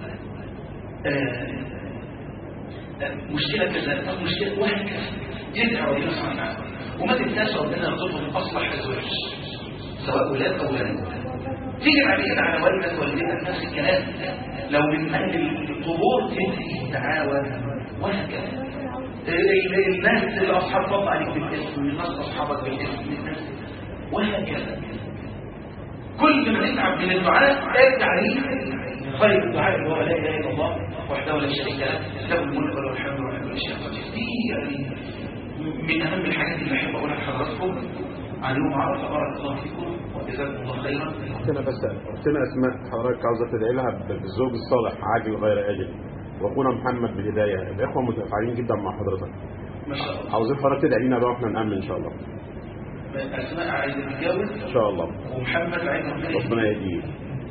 Speaker 1: آه مشكلة كذا طب مشكلة وهكذا يدعو ربنا سبحانه وتعالى وما تنساش ربنا يرزقهم أصلح أزواج سواء أولاد أو ولد تيجي بعد كده على والدك والدتك نفس الكلام لو من أهل القبور تدعي تعاون وهكذا ال- الناس اللي اصحاب فضل عليك بالاسم الناس اصحابك بالاسم الناس وهكذا كل ما تتعب من الدعاء ارجع ليه خير الدعاء اللي هو لا اله الا الله وحده لا شريك له له الملك وله الحمد وله كل شيء قدير دي يعني من اهم الحاجات اللي بحب اقولها لحضراتكم عن يوم عرفه بارك الله فيكم وجزاكم الله خيرا
Speaker 2: اختنا بس اختنا اسماء حضرتك عاوزه تدعي لها بالزوج الصالح عاجل غير اجل واخونا محمد بالهدايه الاخوه متفاعلين جدا مع حضرتك
Speaker 1: ما شاء الله
Speaker 2: عاوزين حضرتك تدعي لنا بقى واحنا نامن ان شاء الله
Speaker 1: اسماء عايزه تتجوز
Speaker 2: ان شاء الله
Speaker 1: ومحمد عايز
Speaker 2: ربنا يهديه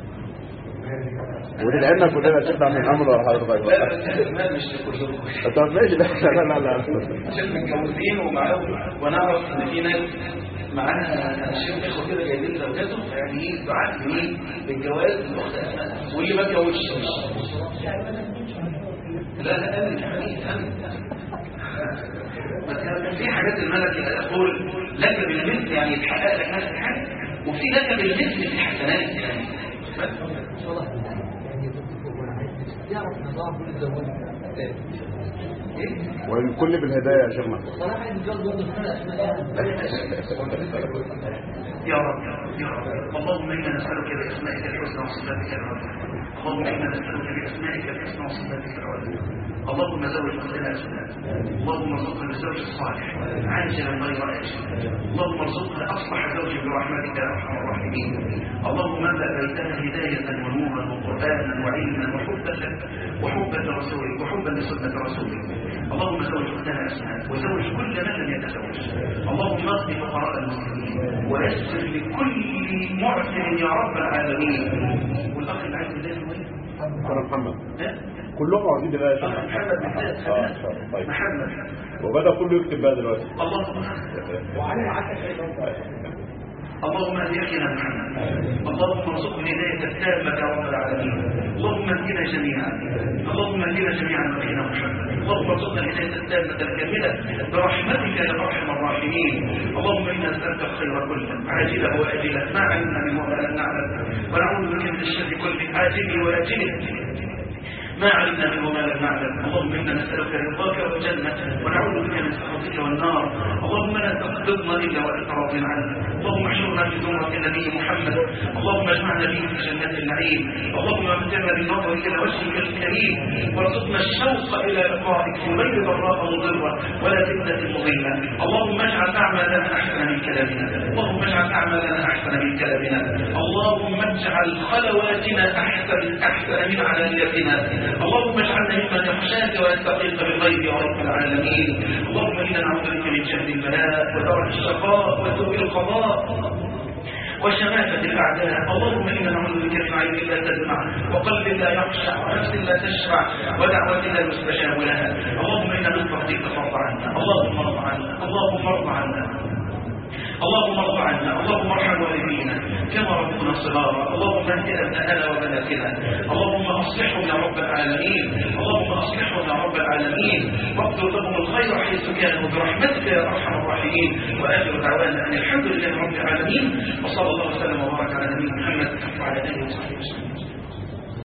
Speaker 2: وتدعي لنا كلنا يا شيخنا عشان نامن ورا حضرتك
Speaker 1: لا
Speaker 2: بقى.
Speaker 1: بس اسماء مش لكلكم
Speaker 2: طب ماشي لا لا لا لا
Speaker 1: عشان متجوزين ومعاهم ونعرف ان في ناس معاها شيخ اخوه كده جايبين زوجاتهم يعني ايه دعاء مين بالجواز الاخت اسماء واللي ما اتجوزش لا لا امن يا حبيبي امن بس كان في حاجات الملك يقول لك بالمثل يعني يتحقق لك نفس الحاجه وفي لك بالمثل في حسنات يعني بس
Speaker 3: يعرف نظام كل الزواج
Speaker 1: ايه
Speaker 2: والكل بالهدايه يا شيخنا
Speaker 3: صراحة الجواز برضه فرق
Speaker 1: يا رب يا رب اللهم انا نسالك باسمائك الحسنى وصفاتك العلى اللهم انا نسالك باسمائك الحسنى وصفاتك العلى اللهم زوج اختنا اسماء اللهم ارزقنا الزوج الصالح عاجلا غير اجل اللهم ارزقنا اصلح زوج برحمتك يا ارحم الراحمين اللهم املا بيتها هدايه ونورا وقرانا وعلما وحبا لك وحبا لرسولك وحبا لسنه رسولك اللهم زوج اختنا اسماء وزوج كل من لم يتزوج اللهم اغفر فقراء المسلمين ويسر لكل معسر يا رب العالمين والاخ اللي عايز بدايه المهم
Speaker 2: اخونا محمد
Speaker 1: ها؟
Speaker 2: كلهم عاوزين بدايه يا
Speaker 1: اخ
Speaker 2: شيخنا
Speaker 1: محمد بالذات
Speaker 2: اه ان شاء الله طيب
Speaker 1: محمد
Speaker 2: وبدا كله يكتب بقى دلوقتي
Speaker 1: اللهم
Speaker 3: وعلي معاك
Speaker 1: اللهم اهد اخينا محمد اللهم ارزقه الهدايه التامه يا رب العالمين اللهم اهدنا جميعا اللهم اهدنا جميعا اخينا محمد اللهم ارزقنا الهدايه التامه الكامله برحمتك يا ارحم الراحمين اللهم انا نسالك الخير كله عاجله واجله ما علمنا منه وما لم نعلم ونعوذ بك من الشر كله عاجله واجله ما علمنا منه ما لم نعلم اللهم انا نسالك رضاك والجنه ونعوذ بك من سخطك والنار اللهم لا تقبضنا الا وانت راض عنا اللهم احشرنا في زمره النبي محمد اللهم اجمعنا به في جنات النعيم اللهم امتعنا بالنظر الى وجهك الكريم وارزقنا الشوق الى لقائك في غير ضراء مضره ولا فتنه مضله اللهم اجعل اعمالنا احسن من كلامنا اللهم اجعل اعمالنا احسن من كلامنا اللهم اجعل خلواتنا احسن احسن من علانيتنا اللهم اجعلنا ممن يخشاك ويتقيك بالغيب يا رب العالمين اللهم انا نعوذ بك من جهل البلاء ودرك الشقاء وسوء القضاء وشماتة الأعداء اللهم إنا نعوذ بك من عين لا تدمع وقلب لا يخشع ونفس لا تشفع ودعوة لا يستجاب لها اللهم إنا نستغفرك فارض عنا اللهم ارض عنا اللهم ارض عنا اللهم ارض عنا اللهم ارحم والدينا كما ربنا صغارا اللهم اهد ابنائنا وبناتنا اللهم اصلحهم يا رب العالمين اللهم اصلحهم يا رب العالمين واقدر لهم الخير حيث كانوا برحمتك يا ارحم الراحمين واخر دعوانا ان الحمد لله رب العالمين وصلى الله وسلم وبارك على نبينا محمد وعلى اله وصحبه وسلم